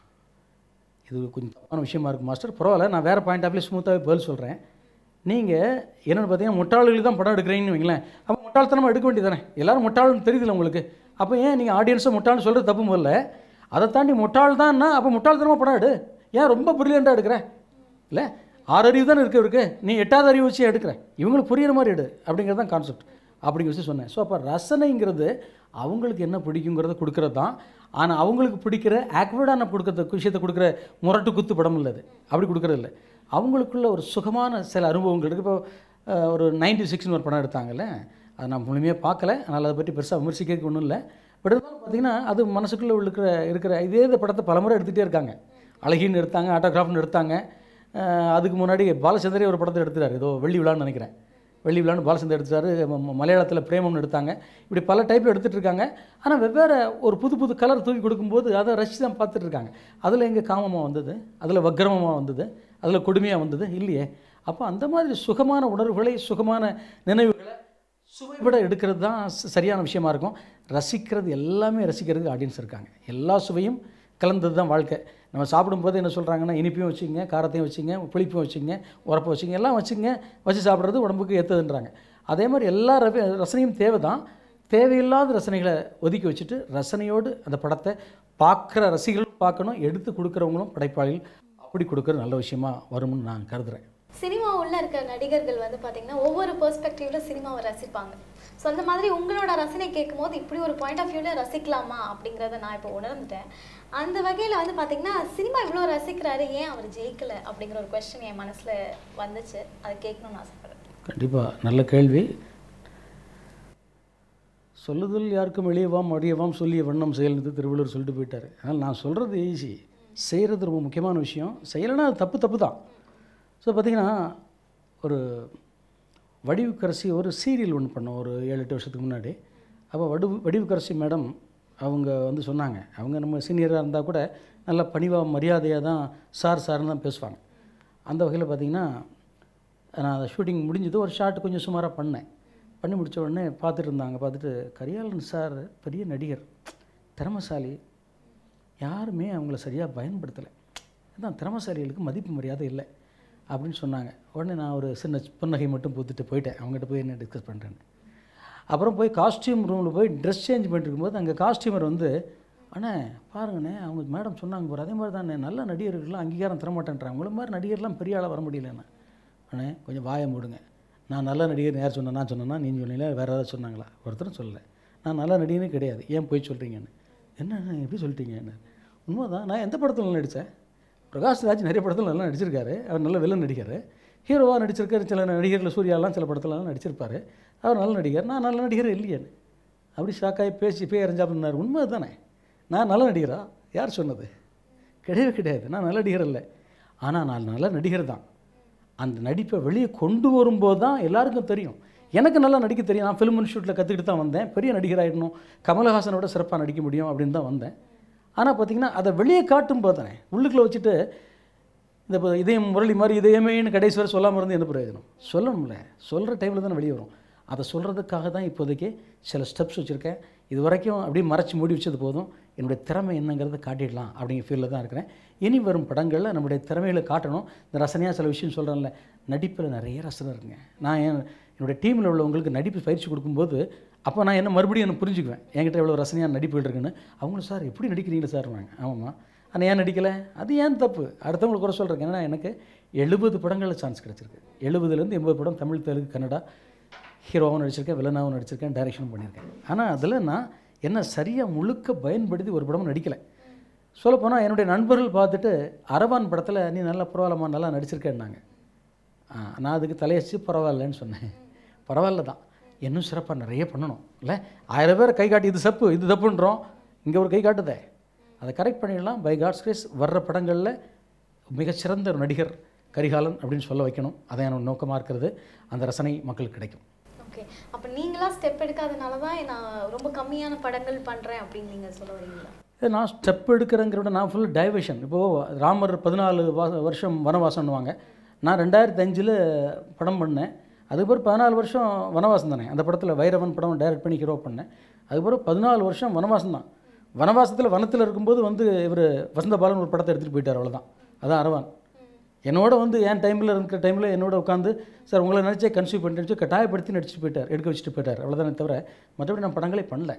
இது கொஞ்சம் தப்பான விஷயமா இருக்குது மாஸ்டர் பரவாயில்ல நான் வேறு பாயிண்ட் ஆஃப்ல ஸ்மூத்தாகவே பதில் சொல்கிறேன் நீங்கள் என்னென்னு பார்த்தீங்கன்னா முட்டாள்களுக்கு தான் படம் எடுக்கிறீங்கன்னு வைங்களேன் அப்போ முட்டாள்தனமாக எடுக்க வேண்டியதானே எல்லாரும் முட்டாள்னு தெரியுதுல்ல உங்களுக்கு அப்போ ஏன் நீங்கள் ஆடியன்ஸை முட்டாள்னு சொல்கிறது தப்பு முதல்ல அதை தாண்டி முட்டாள் தான்னா அப்போ முட்டாள்தனமாக படம் எடு ஏன் ரொம்ப பிரில்லியண்ட்டாக எடுக்கிற இல்லை ஆறு அறிவு தானே இருக்கு இருக்கு நீ எட்டாவது அறிவு வச்சு எடுக்கிற இவங்களுக்கு புரியுற மாதிரி எடு அப்படிங்கிறது தான் கான்செப்ட் அப்படிங்கிற விஷயம் சொன்னேன் ஸோ அப்போ ரசனைங்கிறது அவங்களுக்கு என்ன பிடிக்குங்கிறத கொடுக்கறது தான் ஆனால் அவங்களுக்கு பிடிக்கிற ஆக்வர்டான கொடுக்கற விஷயத்தை கொடுக்குற முரட்டு குத்து படம் இல்லை அது அப்படி கொடுக்கறது இல்லை அவங்களுக்குள்ள ஒரு சுகமான சில அனுபவங்கள் இருக்குது இப்போ அஹ், ஒரு நைன்டி சிக்ஸ்னு ஒரு படம் எடுத்தாங்கல்ல அதை நான் முழுமையாக பார்க்கல அதனால் அதை பற்றி பெருசாக விமர்சிக்கிறதுக்கு ஒன்றும் இல்லை பட் இருந்தாலும் பார்த்தீங்கன்னா அது மனசுக்குள்ளே இருக்கிற இருக்கிற இதே இந்த படத்தை பலமுறை எடுத்துகிட்டே இருக்காங்க அழகின்னு எடுத்தாங்க ஆட்டோகிராஃப்னு எடுத்தாங்க அஹ், அதுக்கு முன்னாடி பாலச்சந்திரே ஒரு படத்தை எடுத்துட்டார் ஏதோ வெள்ளி விழான்னு நினைக்கிறேன் வெள்ளி விழான்னு பாலச்சந்தர் எடுத்தாரு ம- ம- மலையாளத்தில் பிரேமம்னு எடுத்தாங்க இப்படி பல டைப்பில் எடுத்துகிட்டு இருக்காங்க ஆனால் வெவ்வேறு ஒரு புது புது கலர் தூக்கி கொடுக்கும்போது அதை ரசித்து தான் பார்த்துட்டு இருக்காங்க அதில் எங்கே காமமாக வந்தது அதில் வக்ரமமாக வந்தது அதில் கொடுமையாக வந்தது இல்லையே அப்போ அந்த மாதிரி சுகமான உணர்வுகளை சுகமான நினைவுகளை சுவைபட எடுக்கிறது தான் ச- சரியான விஷயமா இருக்கும் ரசிக்கிறது எல்லாமே ரசிக்கிறதுக்கு ஆடியன்ஸ் இருக்காங்க எல்லா சுவையும் கலந்தது தான் வாழ்க்கை நம்ம சாப்பிடும்போது என்ன சொல்கிறாங்கன்னா இனிப்பையும் வச்சுங்க காரத்தையும் வச்சுங்க புளிப்பும் வச்சுங்க உரப்பை வச்சுங்க எல்லாம் வச்சுங்க வச்சு சாப்பிட்றது உடம்புக்கு ஏற்றுதுன்றாங்க அதே மாதிரி எல்லா ரவி ரசனையும் தேவை தான் தேவையில்லாத ரசனைகளை ஒதுக்கி வச்சுட்டு ரசனையோடு அந்த படத்தை பார்க்குற ரசிகர்களும் பார்க்கணும் எடுத்து கொடுக்குறவங்களும் படைப்பாளிகள் அப்படி கொடுக்குறது நல்ல விஷயமா வரும்னு நான் கருதுகிறேன் சினிமா உள்ள இருக்க நடிகர்கள் வந்து பாத்தீங்கன்னா ஒவ்வொரு பெர்ஸ்பெக்டிவ்ல சினிமாவை ரசிப்பாங்க ஸோ அந்த மாதிரி உங்களோட ரசனை கேட்கும்போது இப்படி ஒரு பாயிண்ட் ஆஃப் வியூல ரசிக்கலாமா அப்படிங்கிறத நான் இப்போ உணர்ந்துட்டேன் அந்த வகையில வந்து பாத்தீங்கன்னா சினிமா இவ்வளோ ரசிக்கிறாரு ஏன் அவர் ஜெயிக்கல அப்படிங்கிற ஒரு கொஸ்டின் என் மனசுல வந்துச்சு அதை கேட்கணும்னு ஆசைப்படுறேன் கண்டிப்பாக நல்ல கேள்வி சொல்லுதல் யாருக்கும் வெளியவாம் அடியவாம் சொல்லிய வண்ணம் செயல்னு திருவள்ளுவர் சொல்லிட்டு போயிட்டார் அதனால் நான் சொல்கிறது ஈஸி செய்கிறது ரொம்ப முக்கியமான விஷயம் செய்யலைன்னா அது தப்பு தப்பு தான் ஸோ பார்த்திங்கன்னா ஒரு வடிவுக்கரசி ஒரு சீரியல் ஒன்று பண்ணோம் ஒரு ஏழு எட்டு வருஷத்துக்கு முன்னாடி அப்போ வடிவு வடிவுக்கரசி மேடம் அவங்க வந்து சொன்னாங்க அவங்க நம்ம சீனியராக இருந்தால் கூட நல்ல பணிவாக மரியாதையாக தான் சார் சார்னு தான் பேசுவாங்க அந்த வகையில் பார்த்திங்கன்னா நான் அதை ஷூட்டிங் முடிஞ்சது ஒரு ஷாட் கொஞ்சம் சுமாராக பண்ணேன் பண்ணி முடிச்ச உடனே பார்த்துட்டு இருந்தாங்க பார்த்துட்டு கரியாளன் சார் பெரிய நடிகர் திறமசாலி யாருமே அவங்கள சரியாக பயன்படுத்தலை அதான் திறமசாலிகளுக்கு மதிப்பு மரியாதை இல்லை அப்படின்னு சொன்னாங்க உடனே நான் ஒரு சின்ன புன்னகை மட்டும் பூத்துட்டு போயிட்டேன் அவங்ககிட்ட போய் என்ன டிஸ்கஸ் பண்ணுறேன்னு அப்புறம் போய் காஸ்டியூம் ரூமில் போய் ட்ரெஸ் சேஞ்ச் பண்ணிட்டு இருக்கும்போது அங்கே காஸ்டியூமர் வந்து அண்ணே பாருங்கண்ணே அவங்க மேடம் சொன்னாங்க போகிற அதே மாதிரி தானே நல்ல நடிகர்கள்லாம் அங்கீகாரம் தரமாட்டேன்றாங்க உங்களை மாதிரி நடிகர்லாம் பெரிய ஆளாக வர முடியலண்ணே அண்ணே கொஞ்சம் வாயை மூடுங்க நான் நல்ல நடிகர் யார் சொன்னேன் நான் சொன்னேன்னா நீ சொன்னீங்களா வேறு ஏதாவது சொன்னாங்களா ஒருத்தரும் சொல்லலை நான் நல்ல நடிகனே கிடையாது ஏன் போய் சொல்கிறீங்கன்னு என்ன எப்படி சொல்லிட்டீங்கன்னு உண்மை தான் நான் எந்த படத்தில் நடித்தேன் பிரகாஷ் ராஜ் நிறைய படத்தில் நல்லா நடிச்சிருக்காரு அவர் நல்ல வில்லன் நடிகர் ஹீரோவாக நடிச்சிருக்காரு சில நடிகர்கள் சூர்யாலாம் சில படத்துலலாம் நடிச்சிருப்பார் அவர் நல்ல நடிகர் நான் நல்ல நடிகர் இல்லையேன்னு அப்படி ஷாக்காகி பேசி பேய் அறிஞ்சாப்பினார் உண்மை தானே நான் நல்ல நடிகரா யார் சொன்னது கிடையவே கிடையாது நான் நல்ல நடிகர் இல்லை ஆனால் நான் நல்ல நடிகர் தான் அந்த நடிப்பை வெளியே கொண்டு வரும்போது தான் எல்லாருக்கும் தெரியும் எனக்கு நல்லா நடிக்க தெரியும் நான் ஃபிலிம் இன்ஸ்டியூட்டில் கற்றுக்கிட்டு தான் வந்தேன் பெரிய நடிகராகிடணும் கமலஹாசனோட சிறப்பாக நடிக்க முடியும் அப்படின்னு தான் வந்தேன் ஆனால் பார்த்தீங்கன்னா அதை வெளியே காட்டும் போது தானே உள்ளுக்குள்ளே வச்சுட்டு இந்த இப்போ இதயம் முரளி மாதிரி இதயமேன்னு கடைசி வரை சொல்லாமல் இருந்து என்ன பிரயோஜனம் சொல்லணும்ல சொல்கிற டைமில் தானே வெளியே வரும் அதை சொல்கிறதுக்காக தான் இப்போதைக்கு சில ஸ்டெப்ஸ் வச்சுருக்கேன் இது வரைக்கும் அப்படியே மறைச்சி மூடி வச்சது போதும் என்னுடைய திறமை என்னங்கிறத காட்டிடலாம் அப்படிங்கிற ஃபீலில் தான் இருக்கிறேன் இனி வரும் படங்களில் நம்முடைய திறமைகளை காட்டணும் இந்த ரசனையாக சில விஷயம் சொல்கிறேன்ல நடிப்பில் நிறைய ரசனை இருக்குங்க நான் என் என்னுடைய டீமில் உள்ளவங்களுக்கு நடிப்பு பயிற்சி கொடுக்கும்போது அப்போ நான் என்ன மறுபடியும் எனக்கு புரிஞ்சுக்குவேன் என்கிட்ட எவ்வளோ ரசனையாக நடிப்புகள் இருக்குன்னு அவங்களும் சார் எப்படி நடிக்கிறீங்களா சார் வாங்க ஆமாம்மா ஆனால் ஏன் நடிக்கலை அது ஏன் தப்பு அடுத்தவங்களுக்கு குறை சொல்கிறேன் ஏன்னா எனக்கு எழுபது படங்களில் சான்ஸ் கிடச்சிருக்கு எழுபதுலேருந்து எண்பது படம் தமிழ் தெலுங்கு கன்னடா ஹீரோவாகவும் நடிச்சிருக்கேன் வில்லனாகவும் நடிச்சிருக்கேன் டைரக்ஷனும் பண்ணியிருக்கேன் ஆனால் அதில் நான் என்ன சரியாக முழுக்க பயன்படுத்தி ஒரு படமும் நடிக்கலை சொல்லப்போனால் என்னுடைய நண்பர்கள் பார்த்துட்டு அரவான் படத்தில் நீ நல்லா பரவாயில்லம்மா நல்லா நடிச்சிருக்கேன்னாங்க ஆ, நான் அதுக்கு தலையச்சு பரவாயில்லன்னு சொன்னேன் பரவாயில்ல தான் இன்னும் சிறப்பாக நிறைய பண்ணணும் இல்லை ஆயிரம் பேர் கை காட்டி இது சப்பு இது தப்புன்றோம் இங்கே ஒரு கை காட்டுதே அதை கரெக்ட் பண்ணிடலாம் பை காட்ஸ் கிரேஸ் வர்ற படங்களில் மிகச்சிறந்த ஒரு நடிகர் கரிகாலன் அப்படின்னு சொல்ல வைக்கணும் அதான் என்னோட நோக்கமாக இருக்கிறது அந்த ரசனை மக்களுக்கு கிடைக்கும் ஓகே அப்போ நீங்களா ஸ்டெப் எடுக்காதனால தான் நான் ரொம்ப கம்மியான படங்கள் பண்றேன் அப்படின்னு நீங்க சொல்ல வரீங்களா இது நான் ஸ்டெப் எடுக்கிறேங்கிற விட நான் ஃபுல் டைவர்ஷன் இப்போது ராமர் பதினாலு வா வருஷம் வனவாசம்னுவாங்க நான் ரெண்டாயிரத்தி அஞ்சில் படம் பண்ணேன் அதுக்கப்புறம் பதினாலு வருஷம் வனவாசம் தானே அந்த படத்தில் வைரவன் படம் டைரக்ட் பண்ணி ஹீரோ பண்ணேன் அதுக்கப்புறம் பதினாலு வருஷம் வனவாசம் தான் வனவாசத்தில் வனத்தில் இருக்கும்போது வந்து இவர் வசந்தபாலன் ஒரு படத்தை எடுத்துகிட்டு போயிட்டார் அவ்வளோதான் அதான் அரவான் என்னோட வந்து என் டைமில் இருக்கிற டைமில் என்னோட உட்காந்து சார் உங்களை நினச்சே கன்சியூவ் பண்ணி நடிச்சு கட்டாயப்படுத்தி நடிச்சுட்டு போயிட்டார் எடுக்க வச்சுட்டு போயிட்டார் அவ்வளோதானே தவிர மற்றபடி நான் படங்களே பண்ணல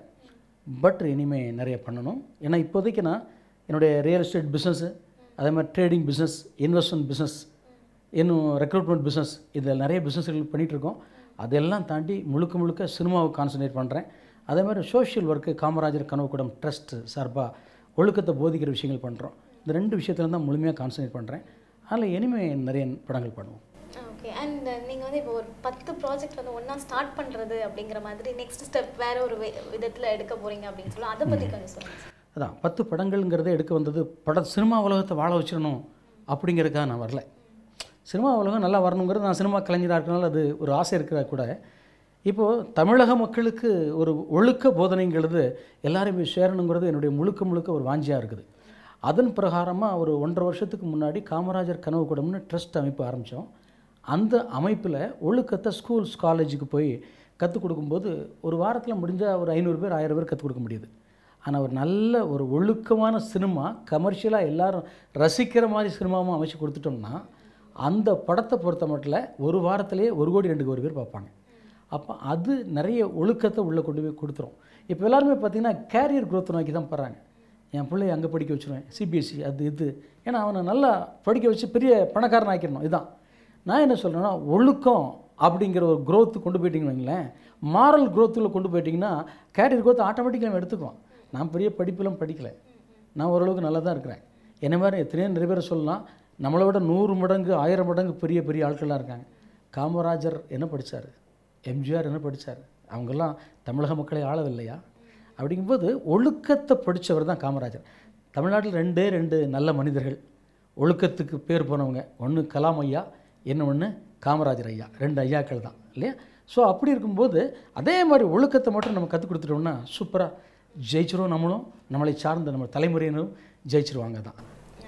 பட் இனிமேல் நிறைய பண்ணணும் ஏன்னா இப்போதைக்கு நான் என்னுடைய ரியல் எஸ்டேட் பிஸ்னஸ்ஸு அதே மாதிரி ட்ரேடிங் பிஸ்னஸ் இன்வெஸ்ட்மெண்ட் பிஸ்னஸ் இன்னும் ரெக்ரூட்மெண்ட் பிஸ்னஸ் இதில் நிறைய பிஸ்னஸ்கள் பண்ணிகிட்ருக்கோம் அதெல்லாம் தாண்டி முழுக்க முழுக்க சினிமாவை கான்சன்ட்ரேட் பண்ணுறேன் அதே மாதிரி சோஷியல் ஒர்க்கு காமராஜர் கனவுக்கூடம் ட்ரஸ்ட் சார்பாக ஒழுக்கத்தை போதிக்கிற விஷயங்கள் பண்ணுறோம் இந்த ரெண்டு விஷயத்துல தான் முழுமையாக கான்சன்ட்ரேட் பண்ணுறேன் அதில் இனிமேல் நிறைய படங்கள் பண்ணுவோம் ஓகே அண்ட் நீங்கள் வந்து இப்போ ஒரு பத்து ப்ராஜெக்ட் வந்து ஒன்றா ஸ்டார்ட் பண்ணுறது அப்படிங்கிற மாதிரி நெக்ஸ்ட் ஸ்டெப் வேற ஒரு விதத்தில் எடுக்க போறீங்க அப்படின்னு சொல்லி அதை பற்றி கொஞ்சம் சொல்லுங்கள் அதான் பத்து படங்கள்ங்கிறதே எடுக்க வந்தது பட சினிமா உலகத்தை வாழ வச்சிடணும் அப்படிங்கிறதுக்காக நான் வரல சினிமா உலகம் நல்லா வரணுங்கிறது நான் சினிமா கலைஞராக இருக்கனால அது ஒரு ஆசை இருக்கிறா கூட இப்போது தமிழக மக்களுக்கு ஒரு ஒழுக்க போதனைங்கிறது எல்லாரையும் போய் சேரணுங்கிறது என்னுடைய முழுக்க முழுக்க ஒரு வாஞ்சியாக இருக்குது அதன் பிரகாரமாக ஒரு ஒன்றரை வருஷத்துக்கு முன்னாடி காமராஜர் கனவு கூடம்னு ட்ரஸ்ட் அமைப்பு ஆரம்பித்தோம் அந்த அமைப்பில் ஒழுக்கத்தை ஸ்கூல்ஸ் காலேஜுக்கு போய் கற்றுக் கொடுக்கும்போது ஒரு வாரத்தில் முடிஞ்சால் ஒரு ஐநூறு பேர் ஆயிரம் பேர் கற்றுக் கொடுக்க முடியுது ஆனால் ஒரு நல்ல ஒரு ஒழுக்கமான சினிமா கமர்ஷியலாக எல்லாரும் ரசிக்கிற மாதிரி சினிமாவும் அமைச்சு கொடுத்துட்டோம்னா அந்த படத்தை பொறுத்த மட்டும் ஒரு வாரத்திலேயே ஒரு கோடி ரெண்டு கோடி பேர் பார்ப்பாங்க அப்போ அது நிறைய ஒழுக்கத்தை உள்ளே கொண்டு போய் கொடுத்துரும் இப்போ எல்லாருமே பார்த்தீங்கன்னா கேரியர் growth நோக்கி தான் போகிறாங்க என் பிள்ளைய அங்கே படிக்க வச்சுருவேன் சிபிஎஸ்சி அது இது ஏன்னா அவனை நல்லா படிக்க வச்சு பெரிய பணக்காரன் ஆக்கிடணும் இதுதான் நான் என்ன சொல்கிறேன்னா ஒழுக்கம் அப்படிங்கிற ஒரு growth கொண்டு போயிட்டீங்கன்னு வைங்களேன் மாரல் growthல கொண்டு போயிட்டீங்கன்னா கேரியர் growth ஆட்டோமேட்டிக்காக அவன் எடுத்துக்குவான் நான் பெரிய படிப்பிலும் படிக்கலை நான் ஓரளவுக்கு நல்லா தான் இருக்கிறேன் என்ன மாதிரி எத்தனையோ நிறைய பேர் சொல்லலாம் நம்மளை விட நூறு மடங்கு ஆயிரம் மடங்கு பெரிய பெரிய ஆட்கள்லாம் இருக்காங்க காமராஜர் என்ன படிச்சார் எம்ஜிஆர் என்ன படிச்சார் அவங்கெல்லாம் தமிழக மக்களை ஆளவில்லையா அப்படிங்கும்போது ஒழுக்கத்தை படித்தவர் தான் காமராஜர் தமிழ்நாட்டில் ரெண்டே ரெண்டு நல்ல மனிதர்கள் ஒழுக்கத்துக்கு பேர் போனவங்க ஒன்று கலாம் ஐயா என்ன ஒன்று காமராஜர் ஐயா ரெண்டு ஐயாக்கள் தான் இல்லையா ஸோ அப்படி இருக்கும்போது அதே மாதிரி ஒழுக்கத்தை மட்டும் நம்ம கற்றுக் கொடுத்துட்டோம்னா சூப்பராக ஜெயிச்சிரும் நம்மளும் நம்மளை சார்ந்த நம்ம தலைமுறையினரும் ஜெயிச்சிருவாங்க தான்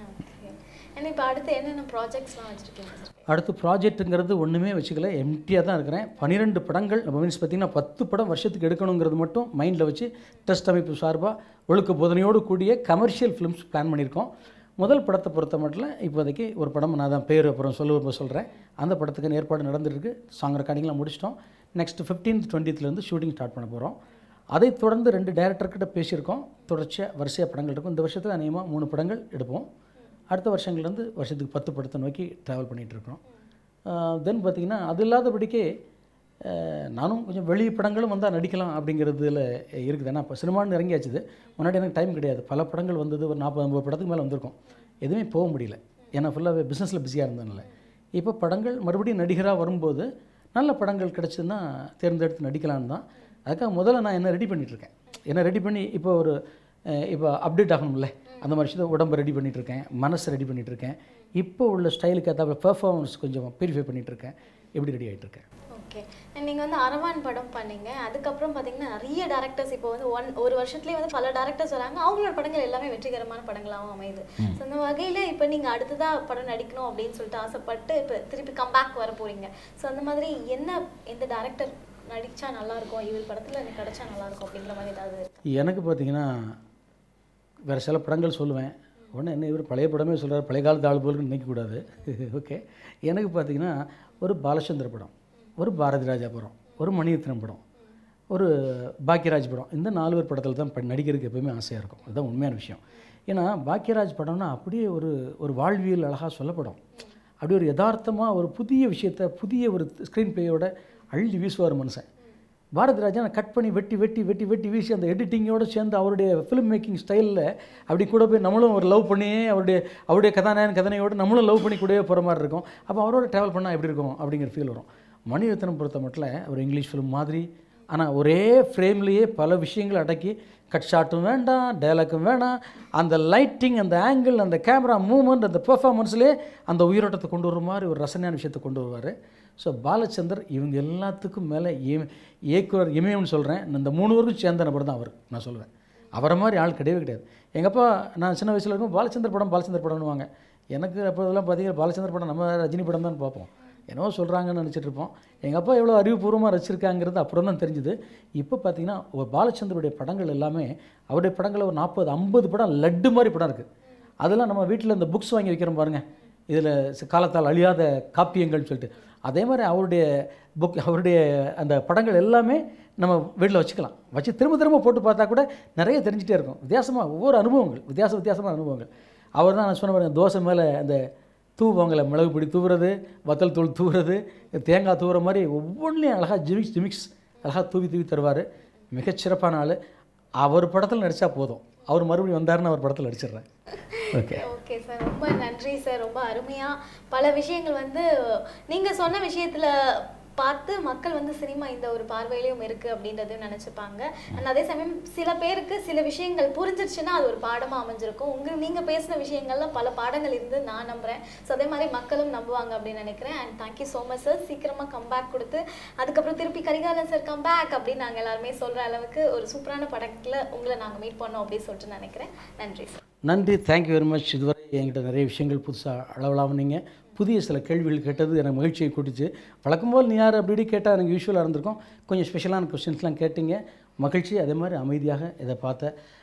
ஓகே இப்போ அடுத்து என்னென்ன ப்ராஜெக்ட்ஸ்லாம் வச்சுருக்கீங்க சார் அடுத்து ப்ராஜெக்ட்டுங்கிறது ஒன்றுமே வச்சுக்கல எம்டியாக தான் இருக்கிறேன் பன்னிரெண்டு படங்கள் நம்ம மீன்ஸ் பார்த்திங்கன்னா பத்து படம் வருஷத்துக்கு எடுக்கணுங்கிறது மட்டும் மைண்டில் வச்சு ட்ரஸ்ட் அமைப்பு சார்பாக ஒழுக்க போதனையோடு கூடிய கமர்ஷியல் ஃபிலிம்ஸ் பிளான் பண்ணியிருக்கோம் முதல் படத்தை பொறுத்த மட்டும் இப்போதைக்கு ஒரு படம் நான் தான் பேர் அப்புறம் சொல்ல சொல்கிறேன் அந்த படத்துக்கு ஏற்பாடு நடந்துருக்கு சாங் ரெக்கார்டிங்லாம் முடிச்சிட்டோம் நெக்ஸ்ட் ஃபிஃப்டீன்த் டுவெண்ட்டிலேருந்து ஷூட்டிங் ஸ்டார்ட் பண்ண போகிறோம் அதைத் தொடர்ந்து ரெண்டு டேரக்டர்கிட்ட பேசியிருக்கோம் தொடர்ச்சியாக வரிசையாக படங்கள் இருக்கும் இந்த வருஷத்தில் அநேகமாக மூணு படங்கள் எடுப்போம் அடுத்த வருஷங்கள்லேருந்து வருஷத்துக்கு பத்து படத்தை நோக்கி ட்ராவல் பண்ணிகிட்ருக்கோம் தென் பார்த்திங்கன்னா அது இல்லாதபடிக்கே அஹ், நானும் கொஞ்சம் வெளி படங்களும் வந்தால் நடிக்கலாம் அப்படிங்கிறதுல இருக்குது ஏன்னா இப்போ சினிமான்னு இறங்கியாச்சுது முன்னாடி எனக்கு டைம் கிடையாது பல படங்கள் வந்தது ஒரு நாற்பது ஐம்பது படத்துக்கு மேலே வந்திருக்கும் எதுவுமே போக முடியல ஏன்னா ஃபுல்லாகவே பிஸ்னஸில் பிஸியாக இருந்ததுனால இப்போ படங்கள் மறுபடியும் நடிகராக வரும்போது நல்ல படங்கள் கிடச்சதுன்னா தேர்ந்தெடுத்து நடிக்கலான்னு தான் அதுக்காக முதல்ல நான் என்ன ரெடி பண்ணிகிட்ருக்கேன் என்ன ரெடி பண்ணி இப்போ ஒரு அஹ், இப்போ அப்டேட் ஆகணும்ல அந்த மாதிரி விஷயத்தை உடம்பை ரெடி பண்ணிகிட்ருக்கேன் மனசை ரெடி பண்ணிகிட்ருக்கேன் இப்போ உள்ள ஸ்டைலுக்கு ஏற்றாப்புல பெர்ஃபார்மன்ஸ் கொஞ்சம் பியூரிஃபை பண்ணிகிட்ருக்கேன் எப்படி ரெடி ஆகிட்டுருக்கேன் ஓகே நீங்கள் வந்து அரவான் படம் பண்ணீங்க அதுக்கப்புறம் பார்த்தீங்கன்னா நிறைய டேரக்டர்ஸ் இப்போ வந்து ஒன் ஒரு வருஷத்துலேயே வந்து பல டேரக்டர்ஸ் வராங்க அவங்களோட படங்கள் எல்லாமே வெற்றிகரமான படங்களாகவும் அமையுது ஸோ அந்த வகையில் இப்போ நீங்கள் அடுத்ததாக படம் நடிக்கணும் அப்படின்னு சொல்லிட்டு ஆசைப்பட்டு இப்போ திருப்பி கம்பேக் வர போறீங்க ஸோ அந்த மாதிரி என்ன எந்த டேரக்டர் நடிச்சா நல்லா இருக்கும் இவர் படத்தில் எனக்கு கிடைச்சா நல்லா இருக்கும் அப்படிங்கிற மாதிரி ஏதாவது இருக்கா? எனக்கு பார்த்தீங்கன்னா வேறு சில படங்கள் சொல்லுவேன் உடனே என்ன இவர் பழைய படமே சொல்கிறார் பழைய காலத்து ஆள் போலுன்னு நினைக்கக்கூடாது ஓகே எனக்கு பார்த்தீங்கன்னா ஒரு பாலச்சந்திர படம் ஒரு பாரதி ராஜா படம் ஒரு மணிரத்னம் படம் ஒரு பாக்கியராஜ் படம் இந்த நாலு பேர் படத்தில் தான் ப- நடிக்கிறதுக்கு எப்பவுமே ஆசையாக இருக்கும் அதுதான் உண்மையான விஷயம் ஏன்னா பாக்கியராஜ் படம்னா அப்படியே ஒரு ஒரு வாழ்வியல் அழகாக சொல்லப்படும் அப்படி ஒரு யதார்த்தமாக ஒரு புதிய விஷயத்தை புதிய ஒரு ஸ்க்ரீன் பிளேயோட அள்ளி வீசுவார் மனுஷன் பாரதி ராஜா கட் பண்ணி வெட்டி வெட்டி வெட்டி வெட்டி வீசி அந்த எடிட்டிங்கோடு சேர்ந்து அவருடைய ஃபிலிம் மேக்கிங் ஸ்டைலில் அப்படி கூட போய் நம்மளும் ஒரு லவ் பண்ணியே அவருடைய அவருடைய கதாநாயகன் கதனையோடு நம்மளும் லவ் பண்ணி கூடவே போகிற மாதிரி இருக்கும் அப்போ அவரோட ட்ராவல் பண்ணால் எப்படி இருக்கும் அப்படிங்கிற ஃபீல் வரும் மணிரத்னம் பொறுத்த மட்டும் ஒரு இங்கிலீஷ் ஃபிலிம் மாதிரி ஆனால் ஒரே ஃப்ரேம்லேயே பல விஷயங்கள் அடக்கி கட் ஷாட்டும் வேண்டாம் டைலாக்கும் வேணாம் அந்த லைட்டிங் அந்த ஆங்கிள் அந்த கேமரா மூவ்மெண்ட் அந்த பெர்ஃபார்மன்ஸ்லேயே அந்த உயிரோட்டத்தை கொண்டு வர மாதிரி ஒரு ரசனையான விஷயத்தை கொண்டு வருவார் ஸோ பாலச்சந்தர் இவங்க எல்லாத்துக்கும் மேலே இயக்குனர் இமயம்னு சொல்கிறேன் இந்த மூணு பேருக்கும் சேர்ந்த நபர் தான் அவர் நான் சொல்லுவேன் அவரை மாதிரி ஆள் கிடையவே கிடையாது எங்கள் அப்பா நான் சின்ன வயசில் இருக்கும் பாலச்சந்தர் படம் பாலச்சந்தர் படம்னுவாங்க எனக்கு அப்போ இதெல்லாம் பார்த்தீங்கன்னா பாலச்சந்தர் படம் நம்ம ரஜினி படம் தான் பார்ப்போம் என்னவோ சொல்கிறாங்கன்னு நினச்சிட்டு இருப்போம் எங்கள் அப்பா எவ்வளோ அறிவுபூர்வமாக ரசிச்சிருக்காங்கிறது அப்புறம் தான் தெரிஞ்சுது இப்போ பார்த்தீங்கன்னா ஒரு பாலச்சந்தருடைய படங்கள் எல்லாமே அவருடைய படங்களில் ஒரு நாற்பது ஐம்பது படம் லட்டு மாதிரி படம் இருக்குது அதெல்லாம் நம்ம வீட்டில் இந்த புக்ஸ் வாங்கி வைக்கிறோம் பாருங்கள் இதில் காலத்தால் அழியாத காப்பியங்கள்னு சொல்லிட்டு அதே மாதிரி அவருடைய புக் அவருடைய அந்த படங்கள் எல்லாமே நம்ம வீட்டில் வச்சுக்கலாம் வச்சு திரும்ப திரும்ப போட்டு பார்த்தா கூட நிறைய தெரிஞ்சிட்டே இருக்கும் வித்தியாசமாக ஒவ்வொரு அனுபவங்கள் வித்தியாச வித்தியாசமான அனுபவங்கள் அவர் தான் நான் சொன்ன பாருங்க, தோசை மேலே அந்த தூவாங்கல மிளகு பொடி தூவுறது வத்தல் தூள் தூவுறது தேங்காய் தூவுற மாதிரி ஒவ்வொன்றிலையும் அழகாக ஜிமிக்ஸ் ஜிமிக்ஸ் அழகாக தூவி தூவி தருவார் மிகச்சிறப்பான ஆள் அவர் படத்தில் நடித்தா போதும் அவர் மறுபடியும் வந்தாருன்னு அவர் படத்தில் நடிச்சிடுறேன் ஓகே ஓகே சார் ரொம்ப நன்றி சார் ரொம்ப அருமையாக பல விஷயங்கள் வந்து நீங்கள் சொன்ன விஷயத்தில் பார்த்து மக்கள் வந்து சினிமா இந்த ஒரு பார்வையிலையும் இருக்கு அப்படின்றதையும் நினைச்சுப்பாங்க அண்ட் அதே சமயம் சில பேருக்கு சில விஷயங்கள் புரிஞ்சிருச்சுன்னா அது ஒரு பாடமா அமைஞ்சிருக்கும் உங்க நீங்க பேசின விஷயங்கள்ல பல பாடங்கள் இருந்து நான் நம்புறேன் ஸோ அதே மாதிரி மக்களும் நம்புவாங்க அப்படின்னு நினைக்கிறேன் and thank you so much sir சீக்கிரமா கம்பேக் கொடுத்து அதுக்கப்புறம் திருப்பி கரிகாலன் சார் கம்பேக் அப்படின்னு நாங்க எல்லாருமே சொல்ற அளவுக்கு ஒரு சூப்பரான படத்துல உங்களை நாங்க மீட் பண்ணோம் அப்படின்னு சொல்லிட்டு நினைக்கிறேன் நன்றி சார் நன்றி தேங்க்யூ வெரி மச் இதுவரை என்கிட்ட நிறைய விஷயங்கள் புதுசாக அளவலாவுனீங்க புதிய சில கேள்விகள் கேட்டது எனக்கு மகிழ்ச்சியை கூட்டுச்சு வழக்கம் போல் நீ யார் அப்படி இப்படி கேட்டால் எனக்கு யூஸ்வலாக இருந்திருக்கும் கொஞ்சம் ஸ்பெஷலான கொஸ்டின்ஸ்லாம் கேட்டீங்க மகிழ்ச்சி அதே மாதிரி அமைதியாக இதை பார்த்த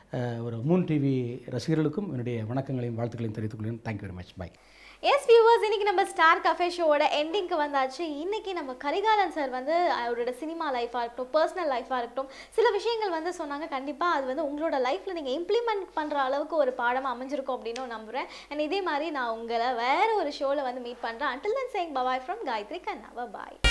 அஹ், ஒரு மூன் டிவி ரசிகர்களுக்கும் என்னுடைய வணக்கங்களையும் வாழ்த்துக்களையும் தெரிவித்துக் கொள்கிறேன் thank you very much bye yes viewers இன்னைக்கு நம்ம ஸ்டார் கஃபே ஷோவோட எண்டிங்க்கு வந்தாச்சு இன்னைக்கு நம்ம கரிகாலன் சார் வந்து அவரோட சினிமா லைஃபாக இருக்கட்டும் பர்சனல் லைஃபாக இருக்கட்டும் சில விஷயங்கள் வந்து சொன்னாங்க கண்டிப்பாக அது வந்து உங்களோட லைஃப்பில் நீங்கள் இம்ப்ளிமெண்ட் பண்ணுற அளவுக்கு ஒரு பாடமாக அமைஞ்சிருக்கும் அப்படின்னு நம்புகிறேன் அண்ட் இதே மாதிரி நான் உங்களை வேற ஒரு ஷோவில் வந்து மீட் பண்ணுறேன் அண்டில் தன் சேங் பவாய் ஃப்ரம் காயத்ரி கண்ணா பாய்